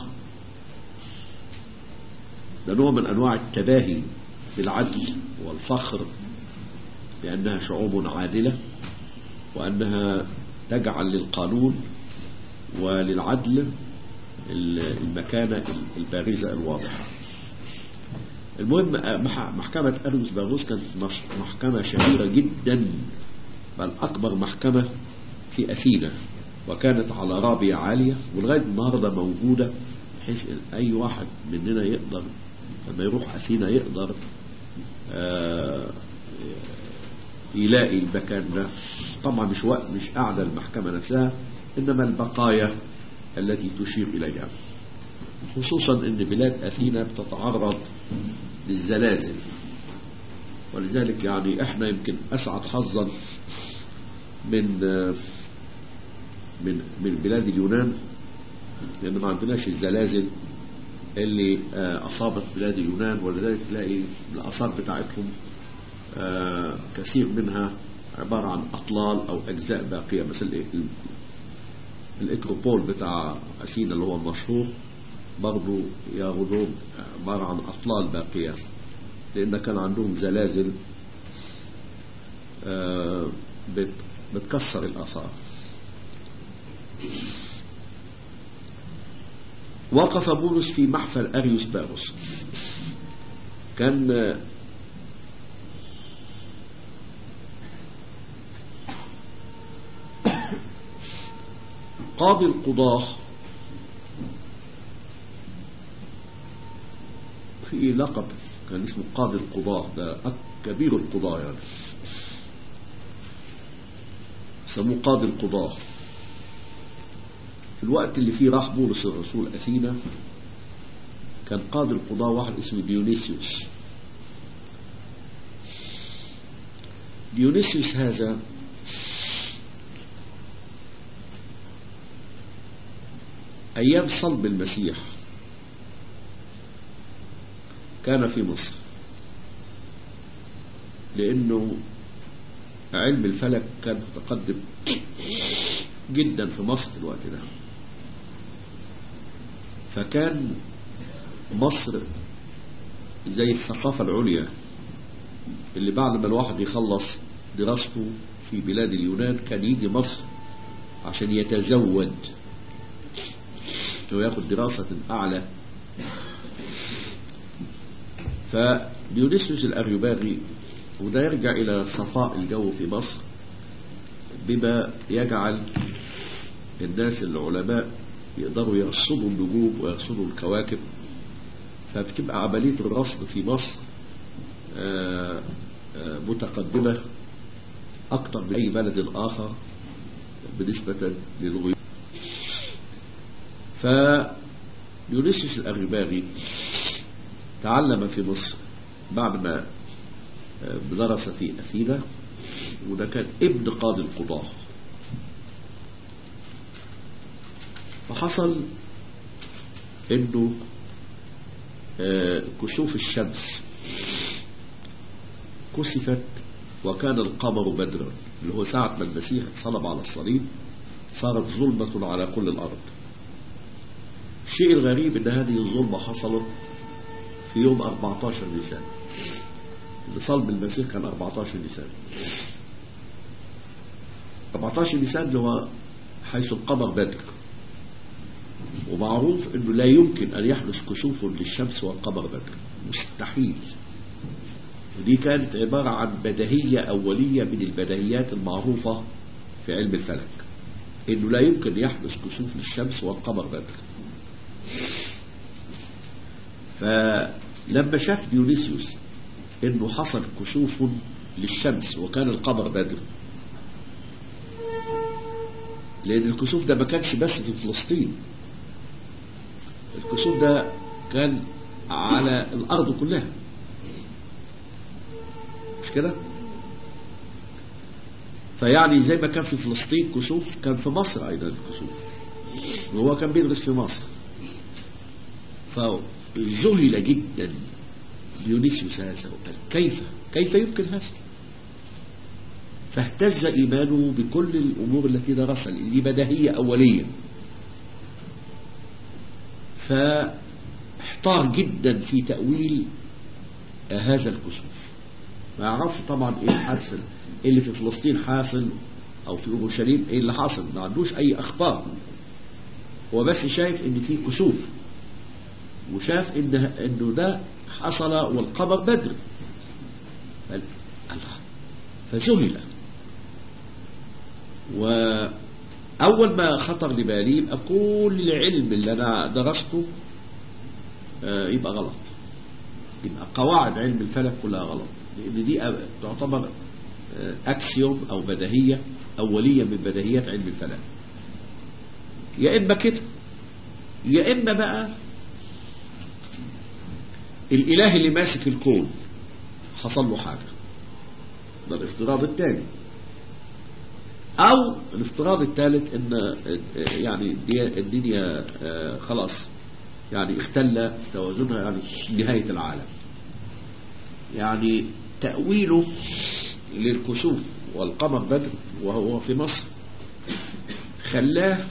ده نوع من انواع التباهي بالعدل والفخر بانها شعوب عادله وانها تجعل للقانون وللعدل المكانه البارزه الواضحه المهم مح- محكمة أريوس باغوس كانت مش- محكمة شهيرة جدا بل أكبر محكمة في أثينا وكانت على رابية عالية ولغاية النهاردة موجودة بحيث إن أي واحد مننا يقدر لما يروح أثينا يقدر آه، يلاقي المكان ده طبعا مش وقت مش قاعدة المحكمة نفسها إنما البقايا التي تشير إليها خصوصا ان بلاد اثينا بتتعرض للزلازل ولذلك يعني احنا يمكن اسعد حظا من من من بلاد اليونان لان ما عندناش الزلازل اللي آه، اصابت بلاد اليونان ولذلك تلاقي الاثار بتاعتهم آه، كثير منها عباره عن اطلال او اجزاء باقيه مثل ال- الاكروبول بتاع اثينا اللي هو المشهور برضو يا غدوب عبارة عن أطلال باقية لأن كان عندهم زلازل آه، بت- بتكسر الآثار وقف بولس في محفل أريوس باروس كان آه، قاضي القضاه في لقب كان اسمه قاضي القضاة ده أك- كبير القضاة يعني سموه قاضي القضاة في الوقت اللي فيه راح بولس الرسول أثينا كان قاضي القضاة واحد اسمه ديونيسيوس ديونيسيوس هذا أيام صلب المسيح كان في مصر لأنه علم الفلك كان متقدم جدا في مصر في الوقت ده فكان مصر زي الثقافة العليا اللي بعد ما الواحد يخلص دراسته في بلاد اليونان كان يجي مصر عشان يتزود وياخد دراسة أعلى فديونيسيوس الأريوباغي وده يرجع إلى صفاء الجو في مصر بما يجعل الناس العلماء يقدروا يرصدوا النجوم ويرصدوا الكواكب فبتبقى عملية الرصد في مصر آه، آه، متقدمة أكثر من أي بلد آخر بالنسبة للغيوم فيونيسيوس الأريباغي تعلم في مصر بعد ما آه، درس في أثينا وده كان ابن قاضي القضاة فحصل انه آه، كسوف الشمس كسفت وكان القمر بدرا اللي هو ساعة ما المسيح صلب على الصليب صارت ظلمة على كل الأرض الشيء الغريب ان هذه الظلمة حصلت في يوم 14 نيسان اللي صلب المسيح كان 14 نيسان 14 نيسان اللي هو حيث القمر بدر ومعروف انه لا يمكن ان يحدث كسوف للشمس والقمر بدر مستحيل ودي كانت عبارة عن بديهية أولية من البديهيات المعروفة في علم الفلك انه لا يمكن يحدث كسوف للشمس والقمر بدر فلما شاف ديونيسيوس انه حصل كسوف للشمس وكان القمر بدر لان الكسوف ده ما كانش بس في فلسطين الكسوف ده كان على الارض كلها مش كده فيعني زي ما كان في فلسطين كسوف كان في مصر ايضا الكسوف وهو كان بيدرس في مصر فذهل جدا ديونيسيوس هذا وقال كيف كيف يمكن هذا فاهتز إيمانه بكل الأمور التي درسها دي بديهية أولية فاحتار جدا في تأويل هذا الكسوف ما يعرفش طبعا ايه الحادث اللي في فلسطين حاصل او في اورشليم ايه اللي حاصل ما عندوش اي اخبار هو بس شايف ان في كسوف وشاف ان انه ده حصل والقمر بدر قال الله فذهل وأول ما خطر لبالي يبقى كل العلم اللي أنا درسته يبقى غلط يبقى قواعد علم الفلك كلها غلط لأن دي تعتبر أكسيوم أو بديهية أولية من بديهيات علم الفلك يا إما كده يا إما بقى الإله اللي ماسك الكون حصل له حاجة ده الافتراض الثاني او الافتراض الثالث ان يعني الدنيا خلاص يعني اختل توازنها يعني نهاية العالم يعني تأويله للكسوف والقمر بدر وهو في مصر خلاه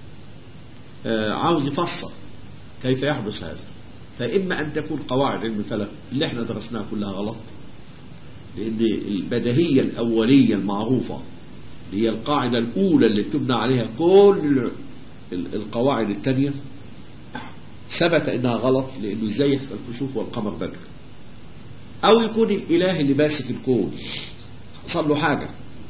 عاوز يفسر كيف يحدث هذا فإما أن تكون قواعد علم الفلك اللي احنا درسناها كلها غلط لأن البدهية الأولية المعروفة هي القاعدة الأولى اللي بتبنى عليها كل القواعد التانية ثبت انها غلط لانه ازاي يحصل كسوف والقمر بدر او يكون الاله اللي ماسك الكون حصل له حاجة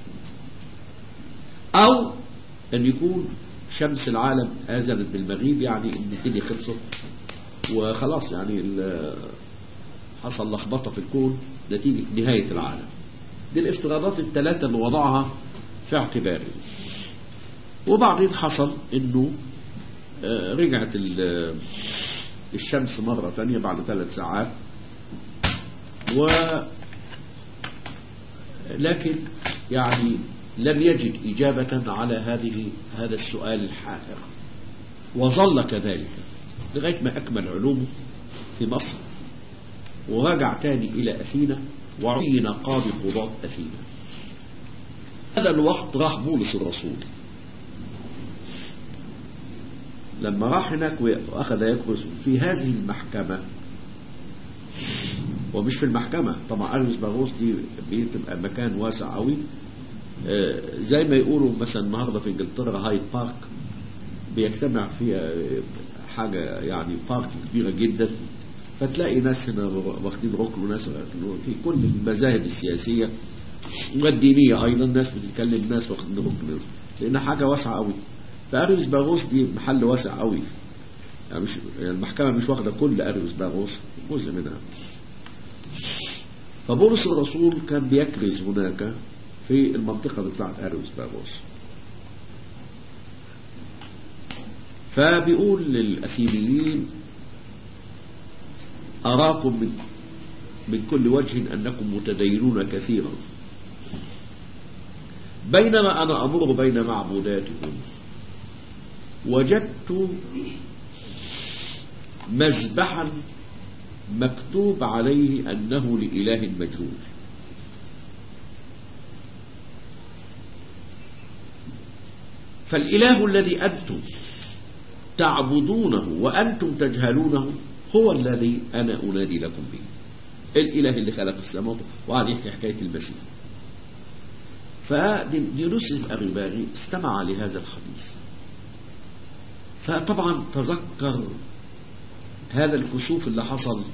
او ان يكون شمس العالم اذنت بالمغيب يعني ان الدنيا خلصت وخلاص يعني حصل لخبطة في الكون نتيجة نهاية العالم دي الافتراضات الثلاثة اللي وضعها في اعتباره وبعدين حصل انه رجعت الشمس مرة ثانية بعد ثلاث ساعات و لكن يعني لم يجد إجابة على هذه هذا السؤال الحائر وظل كذلك لغاية ما أكمل علومه في مصر ورجع تاني إلى أثينا وعين قاضي قضاة أثينا هذا الوقت راح بولس الرسول لما راح هناك وأخذ يكرس في هذه المحكمة ومش في المحكمة طبعا أريوس باغوس دي بتبقى مكان واسع قوي زي ما يقولوا مثلا النهارده في انجلترا هايد بارك بيجتمع فيها حاجة يعني بارك كبيرة جدا فتلاقي ناس هنا واخدين ركن وناس في كل المذاهب السياسية والدينية أيضا ناس بتتكلم ناس واخدين ركن لأنها حاجة واسعة قوي فأريوس باغوس دي محل واسع قوي يعني مش يعني المحكمة مش واخدة كل أريوس باغوس جزء منها فبولس الرسول كان بيكرز هناك في المنطقة بتاعت أريوس باغوس فبيقول للأثينيين أراكم من, من كل وجه أنكم متدينون كثيرا بينما أنا أمر بين معبوداتكم وجدت مذبحا مكتوب عليه أنه لإله مجهول فالإله الذي أنتم تعبدونه وأنتم تجهلونه هو الذي أنا أنادي لكم به الإله اللي خلق السماوات وعليه في حكاية المسيح فديونيسيوس الأغيباري استمع لهذا الحديث فطبعا تذكر هذا الكسوف اللي حصل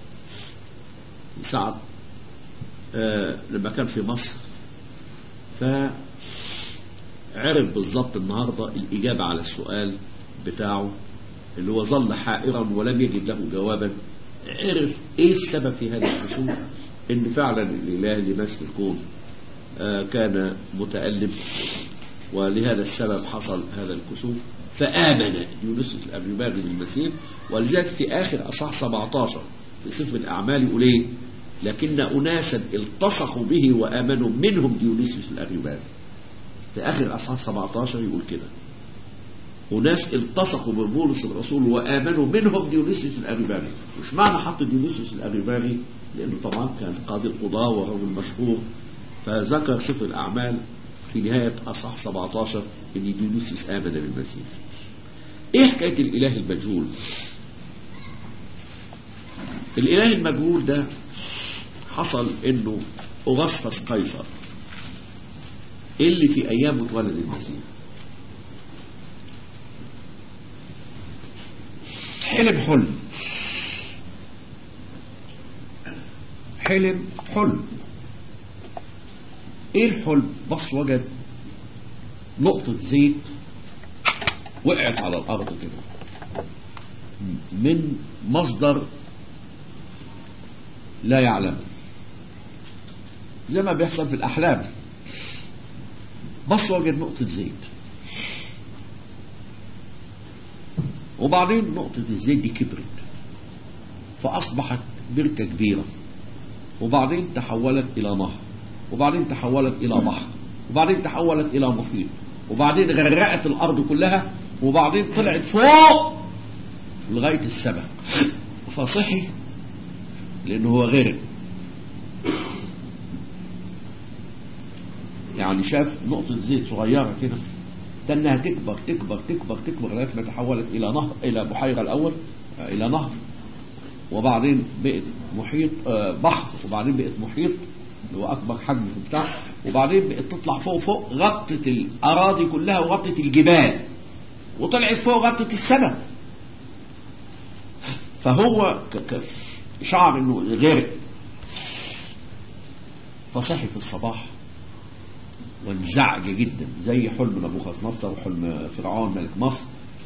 ساعة آه لما كان في مصر ف عرف بالظبط النهاردة الإجابة على السؤال بتاعه اللي هو ظل حائرا ولم يجد له جوابا عرف ايه السبب في هذا الكسوف ان فعلا الاله اللي ماسك الكون آه كان متألم ولهذا السبب حصل هذا الكسوف فآمن يونس الأريباغي بالمسيح ولذلك في آخر أصح 17 في سفر الأعمال يقول إيه لكن أناسا التصقوا به وآمنوا منهم ديونيسيوس الأريباغي في آخر أصحاح 17 يقول كده وناس التصقوا ببولس الرسول وآمنوا منهم ديونيسيوس الأريباغي مش معنى حط ديونيسيوس الأريباغي لأنه طبعا كان قاضي القضاء ورجل مشهور فذكر سفر الأعمال في نهاية أصح 17 أن ديونيسيوس آمن بالمسيح إيه حكاية الإله المجهول الإله المجهول ده حصل أنه أغسطس قيصر اللي في أيامه اتولد المسيح حلم حلم حلم حلم ايه الحلم بص وجد نقطة زيت وقعت على الأرض كده من مصدر لا يعلم زي ما بيحصل في الأحلام بص وجد نقطة زيت وبعدين نقطة الزيت دي كبرت فأصبحت بركة كبيرة وبعدين تحولت إلى نهر وبعدين تحولت إلى بحر وبعدين تحولت إلى محيط وبعدين غرقت الأرض كلها وبعدين طلعت فوق لغاية السماء فصحي لأنه هو غرق يعني شاف نقطة زيت صغيرة كده انها تكبر تكبر تكبر تكبر لغايه ما تحولت الى نهر الى بحيره الاول الى نهر وبعدين بقت محيط بحر وبعدين بقت محيط اللي هو اكبر حجم في بتاع وبعدين بقت تطلع فوق فوق غطت الاراضي كلها وغطت الجبال وطلعت فوق غطت السماء فهو شعر انه غرق فصحي في الصباح وانزعج جدا زي حلم نبوخذ نصر وحلم فرعون ملك مصر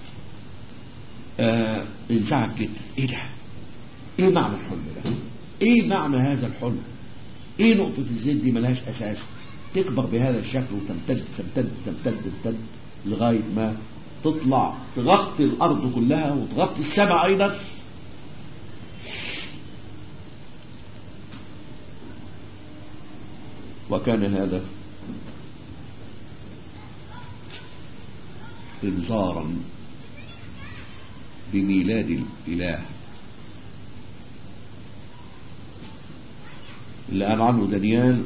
آه انزعج جدا ايه ده ايه معنى الحلم ده ايه معنى هذا الحلم ايه نقطة الزيت دي ملهاش اساس تكبر بهذا الشكل وتمتد تمتد تمتد تمتد لغاية ما تطلع تغطي الارض كلها وتغطي السماء ايضا وكان هذا انذارا بميلاد الاله اللي قال عنه دانيال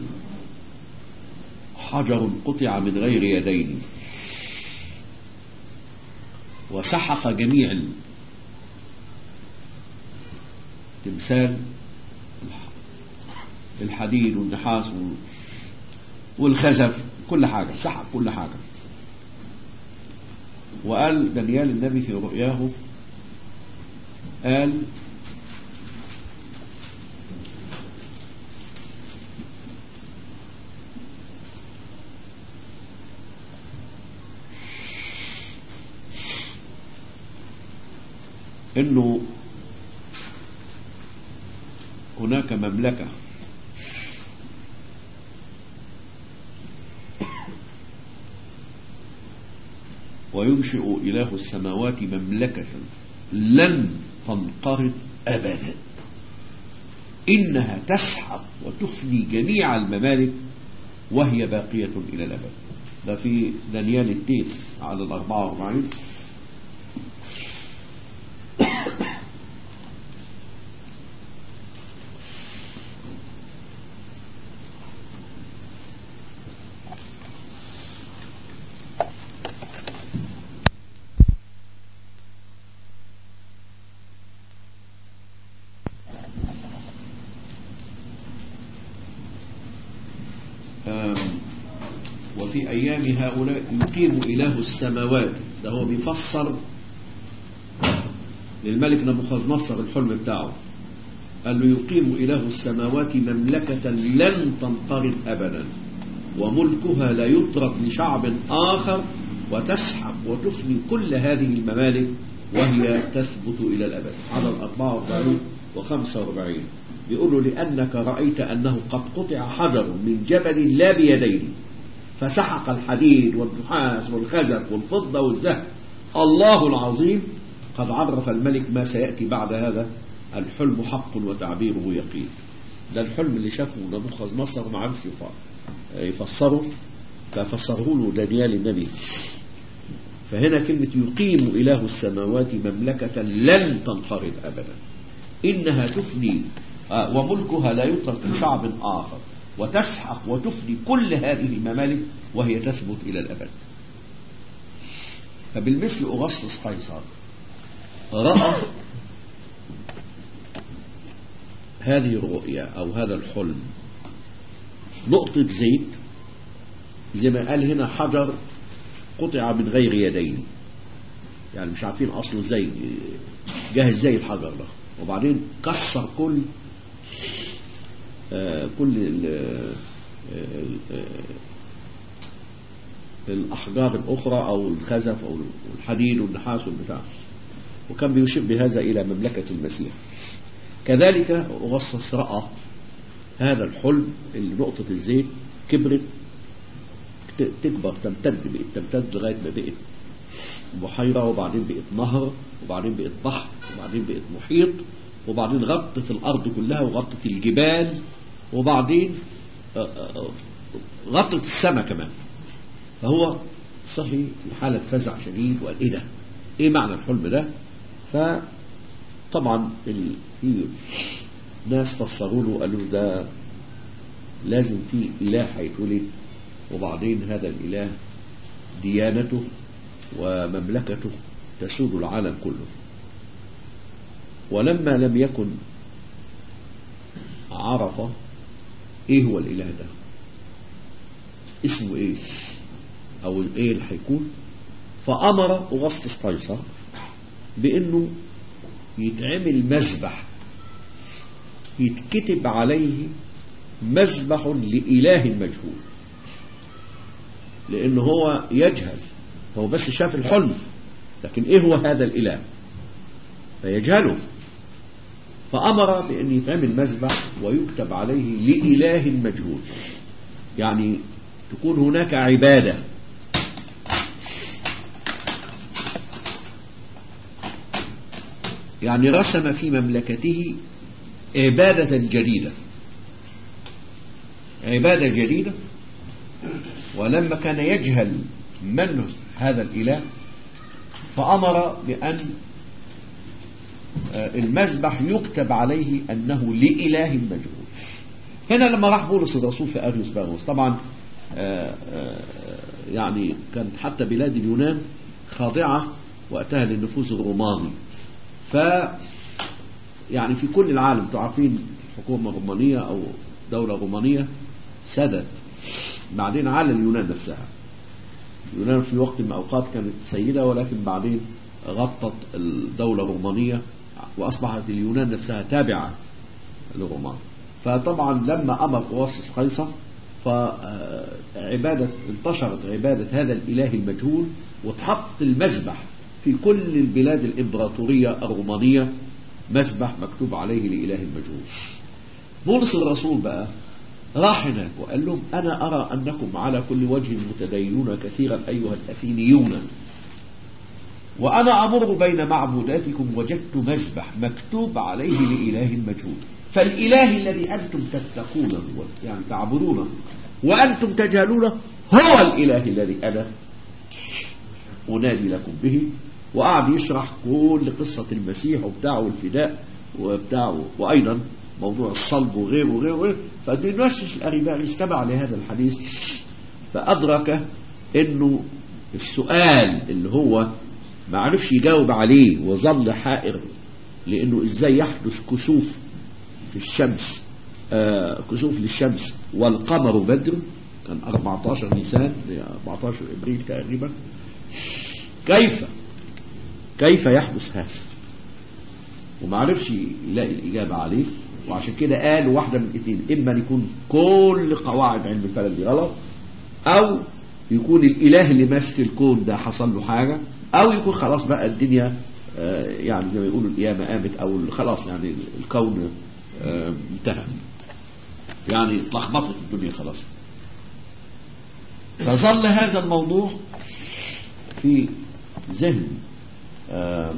حجر قطع من غير يدين وسحق جميع التمثال الحديد والنحاس والخزف كل حاجة سحق كل حاجة وقال دانيال النبي في رؤياه قال انه هناك مملكه وينشئ إله السماوات مملكة لن تنقرض أبدا إنها تسحق وتفني جميع الممالك وهي باقية إلى الأبد ده في دانيال التيت على الأربعة وأربعين وفي أيام هؤلاء يقيم إله السماوات ده هو بيفسر للملك نبوخذ نصر الحلم بتاعه قال له يقيم إله السماوات مملكة لن تنقرض أبدا وملكها لا يترك لشعب آخر وتسحق وتفني كل هذه الممالك وهي تثبت إلى الأبد عدد 44 و 45 بيقولوا لأنك رأيت أنه قد قطع حجر من جبل لا بيدين فسحق الحديد والنحاس والخزف والفضة والذهب الله العظيم قد عرف الملك ما سيأتي بعد هذا الحلم حق وتعبيره يقين ده الحلم اللي شافه نبوخذ نصر ما عرفش يفسره ففسره له دانيال النبي فهنا كلمة يقيم إله السماوات مملكة لن تنقرض أبدا إنها تفني وملكها لا يترك لشعب آخر وتسحق وتفني كل هذه الممالك وهي تثبت إلى الأبد فبالمثل أغسطس قيصر رأى هذه الرؤيا أو هذا الحلم نقطة زيت زي ما قال هنا حجر قطع من غير يدين يعني مش عارفين أصله ازاي جه ازاي الحجر ده وبعدين كسر كل آه كل ال آه الأحجار الأخرى أو الخزف أو الحديد والنحاس والبتاع وكان بيشير بهذا إلى مملكة المسيح كذلك أغسطس رأى هذا الحلم اللي نقطة الزيت كبرت تكبر تمتد بقت تمتد لغاية ما بقت بحيرة وبعدين بقت نهر وبعدين بقت بحر وبعدين بقت محيط وبعدين غطت الأرض كلها وغطت الجبال وبعدين غطت السماء كمان فهو صحي في حالة فزع شديد وقال ايه ده ايه معنى الحلم ده فطبعا في ناس فسروا له قالوا ده لازم في اله هيتولد وبعدين هذا الاله ديانته ومملكته تسود العالم كله ولما لم يكن عرف ايه هو الاله ده اسمه ايه او ايه اللي هيكون فامر اغسطس قيصر بانه يتعمل مذبح يتكتب عليه مذبح لإله مجهول لأنه هو يجهل هو بس شاف الحلم لكن إيه هو هذا الإله فيجهله فأمر بأن يتعمل مذبح ويكتب عليه لإله مجهول يعني تكون هناك عبادة يعني رسم في مملكته عبادة جديدة عبادة جديدة ولما كان يجهل من هذا الإله فأمر بأن المذبح يكتب عليه أنه لإله مجهول هنا لما راح بولس الرسول في أريوس باغوس طبعا يعني كانت حتى بلاد اليونان خاضعة وقتها للنفوذ الروماني ف يعني في كل العالم تعرفين حكومة رومانية أو دولة رومانية سدت بعدين على اليونان نفسها اليونان في وقت من الأوقات كانت سيدة ولكن بعدين غطت الدولة الرومانية وأصبحت اليونان نفسها تابعة للرومان فطبعا لما أمر أوسس قيصر فعبادة انتشرت عبادة هذا الإله المجهول واتحط المذبح في كل البلاد الإمبراطورية الرومانية مذبح مكتوب عليه لإله المجهول بولس الرسول بقى راح هناك وقال لهم أنا أرى أنكم على كل وجه متدينون كثيرا أيها الأثينيون وأنا أمر بين معبوداتكم وجدت مذبح مكتوب عليه لإله مجهول فالإله الذي أنتم تتقونه يعني تعبدونه وأنتم تجهلونه هو الإله الذي أنا أنادي لكم به وقعد يشرح كل قصة المسيح وبتاعه والفداء وبتاعه وأيضا موضوع الصلب وغيره وغيره وغيره فدينوسيوس الأريباغي استمع لهذا الحديث فأدرك أنه السؤال اللي هو ما عرفش يجاوب عليه وظل حائر لأنه إزاي يحدث كسوف في الشمس آه كسوف للشمس والقمر بدر كان 14 نيسان 14 ابريل تقريبا كيف كيف يحدث هذا وما عرفش يلاقي الإجابة عليه وعشان كده قال واحدة من الاثنين إما أن يكون كل قواعد علم الفلك دي غلط أو يكون الإله اللي ماسك الكون ده حصل له حاجة أو يكون خلاص بقى الدنيا آه، يعني زي ما يقولوا القيامة قامت أو خلاص يعني الكون آه، انتهى يعني اتلخبطت الدنيا خلاص فظل هذا الموضوع في ذهن آه،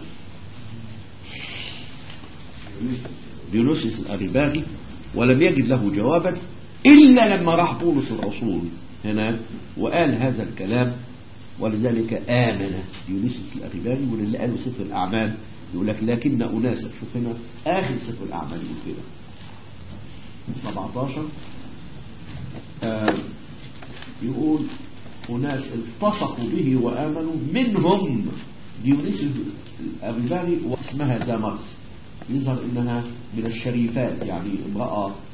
ديونيسيوس الأريباغي ولم يجد له جوابا إلا لما راح بولس الرسول هناك وقال هذا الكلام ولذلك آمن ديونيسيوس الأريباغي واللي قالوا سفر الأعمال يقول لك لكن أناسا شوف هنا آخر سفر الأعمال يقول كده 17 آه يقول أناس التصقوا به وآمنوا منهم ديونيسيوس الأريباغي واسمها دامرس يظهر انها من الشريفات يعني امرأة